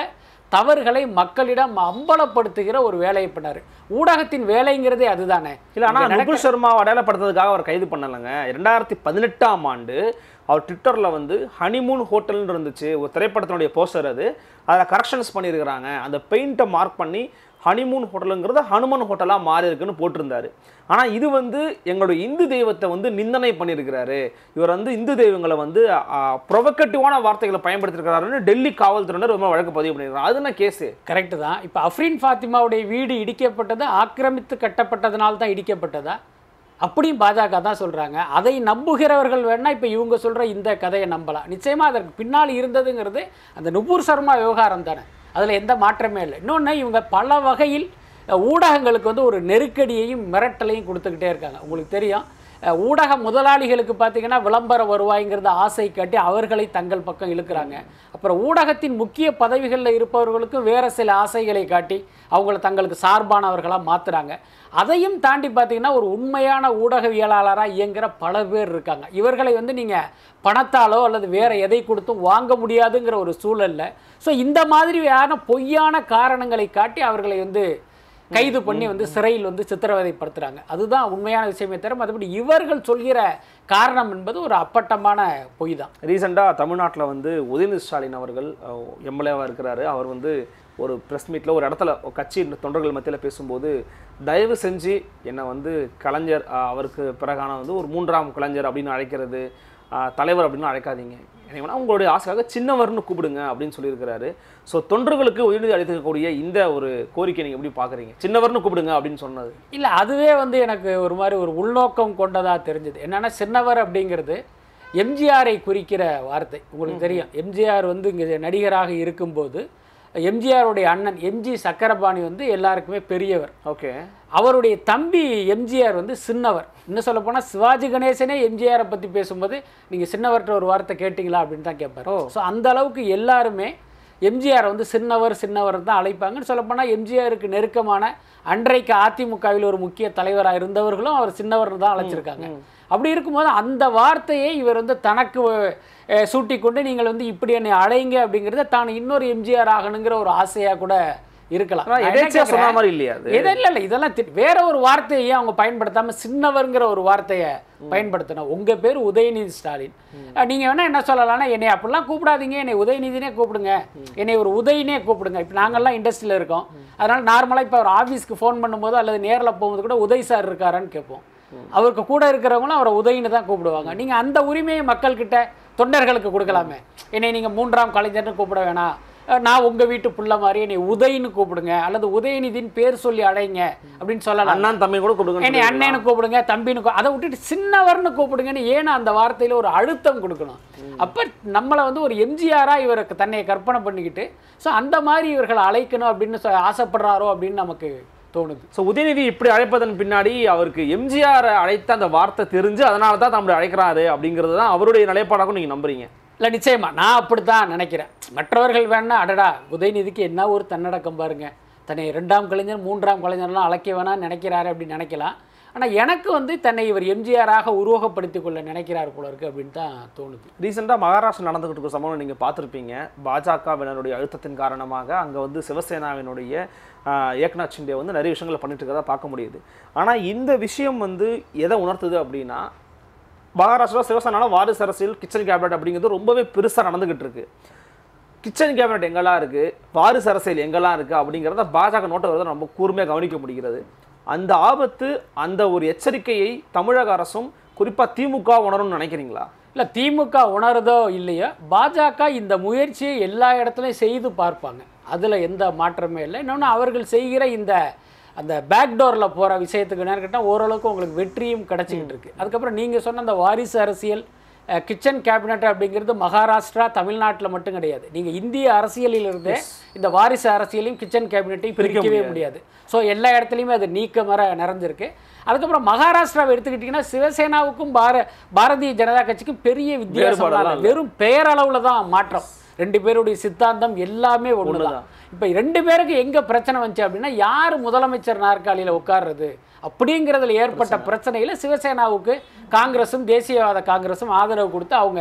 [SPEAKER 4] தவறுகளை மக்களிடம் அம்பலப்படுத்துகிற ஒரு வேலையை பண்ணாரு ஊடகத்தின் வேலைங்கிறதே அதுதானே
[SPEAKER 5] இல்ல ஆனா
[SPEAKER 4] இங்க நடக்க-
[SPEAKER 5] நுபுல் சர்மா அடையாளப்படுத்துறதுக்காக அவர் கைது பண்ணலைங்க ரெண்டாயிரத்தி பதினெட்டாம் ஆண்டு அவர் ட்விட்டர்ல வந்து ஹனிமூன் ஹோட்டல்னு இருந்துச்சு ஒரு திரைப்படத்தினுடைய போஸ்டர் அது அதில் கரெக்ஷன்ஸ் பண்ணியிருக்கிறாங்க அந்த பெயிண்ட்டை மார்க் பண்ணி ஹனிமூன் ஹோட்டலுங்கிறது ஹனுமன் ஹோட்டலாக மாறி இருக்குன்னு போட்டிருந்தாரு ஆனா இது வந்து எங்களுடைய இந்து தெய்வத்தை வந்து நிந்தனை பண்ணியிருக்கிறாரு இவர் வந்து இந்து தெய்வங்களை வந்து ப்ரொவக்கட்டிவான வார்த்தைகளை பயன்படுத்திருக்கிறாருன்னு டெல்லி காவல்துறையினர் ரொம்ப வழக்கு பதிவு பண்ணியிருக்காங்க அது என்ன கேஸு
[SPEAKER 4] கரெக்டு தான் இப்போ அஃப்ரீன் ஃபாத்திமாவுடைய வீடு இடிக்கப்பட்டது ஆக்கிரமித்து கட்டப்பட்டதனால தான் இடிக்கப்பட்டதா அப்படியும் பாஜக தான் சொல்கிறாங்க அதை நம்புகிறவர்கள் வேணால் இப்போ இவங்க சொல்கிற இந்த கதையை நம்பலாம் நிச்சயமாக அதற்கு பின்னால் இருந்ததுங்கிறது அந்த நுபூர் சர்மா விவகாரம் தானே அதில் எந்த மாற்றமே இல்லை இன்னொன்று இவங்க பல வகையில் அஹ், ஊடகங்களுக்கு வந்து ஒரு நெருக்கடியையும் மிரட்டலையும் கொடுத்துக்கிட்டே இருக்காங்க உங்களுக்கு தெரியும் அஹ், ஊடக முதலாளிகளுக்கு பார்த்தீங்கன்னா விளம்பர வருவாய்ங்கிறத ஆசை காட்டி அவர்களை தங்கள் பக்கம் இழுக்கிறாங்க அப்புறம் ஊடகத்தின் முக்கிய பதவிகளில் இருப்பவர்களுக்கும் வேறு சில ஆசைகளை காட்டி அவங்கள தங்களுக்கு சார்பானவர்களாக மாற்றுறாங்க அதையும் தாண்டி பார்த்தீங்கன்னா ஒரு உண்மையான ஊடகவியலாளராக இயங்குகிற பல பேர் இருக்காங்க இவர்களை வந்து நீங்கள் பணத்தாலோ அல்லது வேற எதை கொடுத்தும் வாங்க முடியாதுங்கிற ஒரு சூழல்ல ஸோ இந்த மாதிரியான பொய்யான காரணங்களை காட்டி அவர்களை வந்து கைது பண்ணி வந்து சிறையில் வந்து சித்திரவதைப்படுத்துறாங்க அதுதான் உண்மையான விஷயமே தவிர மற்றபடி இவர்கள் சொல்கிற காரணம் என்பது ஒரு அப்பட்டமான பொய் தான்
[SPEAKER 5] ரீசெண்டாக தமிழ்நாட்டில் வந்து உதயநிதி ஸ்டாலின் அவர்கள் எம்எல்ஏவாக இருக்கிறாரு அவர் வந்து ஒரு ப்ரெஸ் மீட்டில் ஒரு இடத்துல ஒரு கட்சி தொண்டர்கள் மத்தியில் பேசும்போது தயவு செஞ்சு என்னை வந்து கலைஞர் அஹ், அவருக்கு பிறகான வந்து ஒரு மூன்றாம் கலைஞர் அப்படின்னு அழைக்கிறது அஹ், தலைவர் அப்படின்னு அழைக்காதீங்க என்னை வேணா உங்களுடைய ஆசைக்காக சின்னவர்னு கூப்பிடுங்க அப்படின்னு சொல்லியிருக்கிறாரு ஸோ தொண்டர்களுக்கு உதயநிதி அளித்திருக்கக்கூடிய இந்த ஒரு கோரிக்கை நீங்கள் எப்படி பார்க்குறீங்க சின்னவர்னு கூப்பிடுங்க அப்படின்னு சொன்னது
[SPEAKER 4] இல்லை அதுவே வந்து எனக்கு ஒரு மாதிரி ஒரு உள்நோக்கம் கொண்டதாக தெரிஞ்சது என்னன்னா சின்னவர் அப்படிங்கிறது எம்ஜிஆரை குறிக்கிற வார்த்தை உங்களுக்கு தெரியும் எம்ஜிஆர் வந்து இங்கே நடிகராக இருக்கும்போது எம்ஜிஆருடைய அண்ணன் எம்ஜி சக்கரபாணி வந்து எல்லாருக்குமே பெரியவர்
[SPEAKER 5] ஓகே
[SPEAKER 4] அவருடைய தம்பி எம்ஜிஆர் வந்து சின்னவர் இன்னும் சொல்ல போனால் சிவாஜி கணேசனே எம்ஜிஆரை பற்றி பேசும்போது நீங்கள் சின்னவர்கிட்ட ஒரு வார்த்தை கேட்டிங்களா அப்படின்னு தான் கேட்பார் ஸோ அந்த அளவுக்கு எல்லாருமே எம்ஜிஆர் வந்து சின்னவர் சின்னவர் தான் அழைப்பாங்கன்னு சொல்லப்போனால் எம்ஜிஆருக்கு நெருக்கமான அன்றைக்கு அதிமுகவில் ஒரு முக்கிய தலைவராக இருந்தவர்களும் அவர் சின்னவர் தான் அழைச்சிருக்காங்க அப்படி இருக்கும்போது அந்த வார்த்தையை இவர் வந்து தனக்கு அஹ், சூட்டிக்கொண்டு நீங்கள் வந்து இப்படி என்னை அழைங்க அப்படிங்கிறத தான் இன்னொரு எம்ஜிஆர் ஆகணுங்கிற ஒரு ஆசையாக கூட இருக்கலாம்
[SPEAKER 5] ஆனால்
[SPEAKER 4] நான் என்ன
[SPEAKER 5] எதேச்சியாக சொன்ன
[SPEAKER 4] கேக்குறேன்?
[SPEAKER 5] மாதிரி இல்லையா அது
[SPEAKER 4] இது இல்ல இல்ல இதெல்லாம் தி- வேற ஒரு வார்த்தையை அவங்க பயன்படுத்தாம சின்னவர்ங்கிற ஒரு வார்த்தையை பயன்படுத்தணும் உங்க பேர் உதயநிதி ஸ்டாலின் அஹ், நீங்க வேணா என்ன சொல்லலாம்னா என்னை அப்படிலாம் கூப்பிடாதீங்க என்னை உதயநிதினே கூப்பிடுங்க என்னை ஒரு உதயனே கூப்பிடுங்க இப்போ நாங்கெல்லாம் இண்டஸ்ட்ரியில் இருக்கோம் அதனால நார்மலா இப்போ ஒரு ஆஃபீஸ்க்கு ஃபோன் பண்ணும்போது அல்லது நேர்ல போகும்போது கூட உதய் சார் இருக்காரான்னு கேட்போம் அவருக்கு கூட இருக்கிறவங்களும் அவரை உதயின்னு தான் கூப்பிடுவாங்க நீங்க அந்த உரிமையை மக்கள்கிட்ட தொண்டர்களுக்கு கொடுக்கலாமே என்னை நீங்க மூன்றாம் கலைஞர்னு கூப்பிட வேணாம் அஹ் நான் உங்க வீட்டு புள்ள மாதிரி என்னை உதயின்னு கூப்பிடுங்க அல்லது உதயநிதின்னு பேர் சொல்லி அழைங்க அப்படின்னு சொல்லலாம்
[SPEAKER 5] அண்ணன் தம்பி கூட கொடுங்க
[SPEAKER 4] என்னை அண்ணனு கூப்பிடுங்க தம்பின்னு கூ- அதை விட்டுட்டு சின்னவர்னு கூப்பிடுங்கன்னு ஏன்னா அந்த வார்த்தையில ஒரு அழுத்தம் கொடுக்கணும் அப்ப நம்மளை வந்து ஒரு எம்ஜிஆரா இவருக்கு தன்னை கற்பனை பண்ணிக்கிட்டு ஸோ அந்த மாதிரி இவர்களை அழைக்கணும் அப்படின்னு சொ- ஆசைப்படுறாரோ அப்படின்னு நமக்கு தோணுது
[SPEAKER 5] ஸோ உதயநிதி இப்படி அழைப்பதன் பின்னாடி அவருக்கு எம்ஜிஆர் அழைத்த அந்த வார்த்தை தெரிஞ்சு அதனால தான் தம்முடைய அழைக்கிறாரு அப்படிங்கிறது தான் அவருடைய நிலைப்பாடாகவும் நீங்கள் நம்புறீங்க
[SPEAKER 4] இல்லை நிச்சயமா நான் அப்படித்தான் நினைக்கிறேன் மற்றவர்கள் வேணா அடடா உதயநிதிக்கு என்ன ஒரு தன்னடக்கம் பாருங்க தன்னை இரண்டாம் கலைஞர் மூன்றாம் கலைஞர்லாம் அழைக்க வேணாம்னு நினைக்கிறாரு அப்படின்னு நினைக்கலாம் ஆனால் எனக்கு வந்து தன்னை இவர் எம்ஜிஆராக உருவகப்படுத்திக் கொள்ள நினைக்கிறார் போல இருக்கு அப்படின்னு தான் தோணுது
[SPEAKER 5] ரீசெண்டாக மகாராஷ்டிரா நடந்துகிட்டு இருக்க சம்பவம் நீங்கள் பார்த்துருப்பீங்க பாஜகவினருடைய அழுத்தத்தின் காரணமாக அங்கே வந்து சிவசேனாவினுடைய ஆஹ், ஏக்நாத் ஷிண்டே வந்து நிறைய விஷயங்களை பண்ணிட்டு இருக்கிறதா பார்க்க முடியுது ஆனால் இந்த விஷயம் வந்து எதை உணர்த்துது அப்படின்னா மகாராஷ்டிரா சிவசேனால வாரிசு அரசியல் கிச்சன் கேபினட் அப்படிங்கிறது ரொம்பவே பெருசாக நடந்துகிட்டு இருக்கு கிச்சன் கேபினட் எங்கெல்லாம் இருக்கு வாரிசு அரசியல் எங்கெல்லாம் இருக்கு அப்படிங்கிறத பாஜக நோட்ட வரதை நம்ம கூர்மையாக கவனிக்க முடிகிறது அந்த ஆபத்து அந்த ஒரு எச்சரிக்கையை தமிழக அரசும் குறிப்பாக திமுக உணரும்னு நினைக்கிறீங்களா
[SPEAKER 4] இல்லை திமுக உணருதோ இல்லையோ பாஜக இந்த முயற்சியை எல்லா இடத்துலையும் செய்து பார்ப்பாங்க அதில் எந்த மாற்றமே இல்லை இன்னொன்று அவர்கள் செய்கிற இந்த அந்த பேக்டோரில் போகிற விஷயத்துக்கு என்னன்னு கேட்டால் ஓரளவுக்கு உங்களுக்கு வெற்றியும் கிடச்சிக்கிட்டு இருக்கு அதுக்கப்புறம் நீங்கள் சொன்ன அந்த வாரிசு அரசியல் கிச்சன் கேபினட் அப்படிங்கிறது மகாராஷ்டிரா தமிழ்நாட்டில் மட்டும் கிடையாது நீங்கள் இந்திய அரசியலில் இருந்தே இந்த வாரிசு அரசியலையும் கிச்சன் கேபினட்டையும் பிரிக்கவே முடியாது ஸோ எல்லா இடத்துலையுமே அது நீக்க மர நிறைஞ்சிருக்கு அதுக்கப்புறம் மகாராஷ்டிராவை எடுத்துக்கிட்டிங்கன்னா சிவசேனாவுக்கும் பார பாரதிய ஜனதா கட்சிக்கும் பெரிய வித்தியாசம்
[SPEAKER 5] வேறுபாடெல்லாம்
[SPEAKER 4] வெறும் பெயரளவில் தான் மாற்றம் ரெண்டு பேருடைய சித்தாந்தம் எல்லாமே ஒண்ணுதான் இப்போ ரெண்டு பேருக்கு எங்க பிரச்சனை வந்துச்சு அப்படின்னா யார் முதலமைச்சர் நாற்காலியில உட்கார்றது அப்படிங்கிறதுல ஏற்பட்ட பிரச்சனையில சிவசேனாவுக்கு காங்கிரஸும் தேசியவாத காங்கிரஸும் ஆதரவு கொடுத்து அவங்க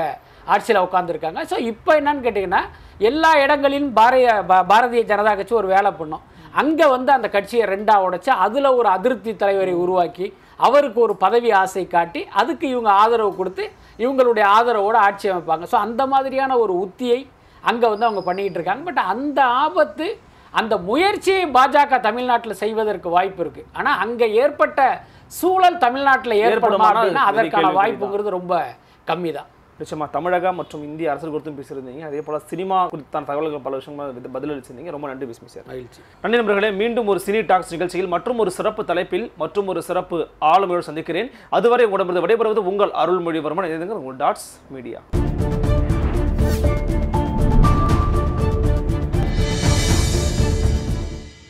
[SPEAKER 4] ஆட்சியில் உட்காந்துருக்காங்க ஸோ இப்போ என்னன்னு கேட்டிங்கன்னா எல்லா இடங்களிலும் பாரதிய பா- பாரதிய ஜனதா கட்சி ஒரு வேலை பண்ணும் அங்கே வந்து அந்த கட்சியை ரெண்டாக உடைச்சு அதில் ஒரு அதிருப்தி தலைவரை உருவாக்கி அவருக்கு ஒரு பதவி ஆசை காட்டி அதுக்கு இவங்க ஆதரவு கொடுத்து இவங்களுடைய ஆதரவோடு ஆட்சி அமைப்பாங்க ஸோ அந்த மாதிரியான ஒரு உத்தியை அங்கே வந்து அவங்க பண்ணிக்கிட்டு இருக்காங்க பட் அந்த ஆபத்து அந்த முயற்சியை பாஜக தமிழ்நாட்டில் செய்வதற்கு வாய்ப்பு இருக்கு ஆனால் அங்கே ஏற்பட்ட சூழல் தமிழ்நாட்டில் ஏற்படுமா
[SPEAKER 5] ஏற்படுமானா
[SPEAKER 4] அப்படின்னா
[SPEAKER 5] அது பெரிய
[SPEAKER 4] அதற்கான
[SPEAKER 5] கேள்விக்குறி
[SPEAKER 4] வாய்ப்புங்கிறது ரொம்ப கம்மி தான்
[SPEAKER 5] நிச்சயமா தமிழக மற்றும் இந்திய அரசியல் குறித்தும் பேசியிருந்தீங்க அதே போல சினிமா குறித்தான தகவல்கள் பல விஷயங்கள் பதிலளிச்சிருந்தீங்க ரொம்ப நன்றி பிஸ்மி சார்
[SPEAKER 4] மகிழ்ச்சி
[SPEAKER 5] நன்றி நண்பர்களே மீண்டும் ஒரு சினி டாக்ஸ் நிகழ்ச்சியில் மற்றும் ஒரு சிறப்பு தலைப்பில் மற்றும் ஒரு சிறப்பு ஆளுமையோடு சந்திக்கிறேன் அதுவரை உடம்பு விடைபெறுவது உங்கள் அருள்மொழிவர்மன் இது உங்கள் டாட்ஸ் மீடியா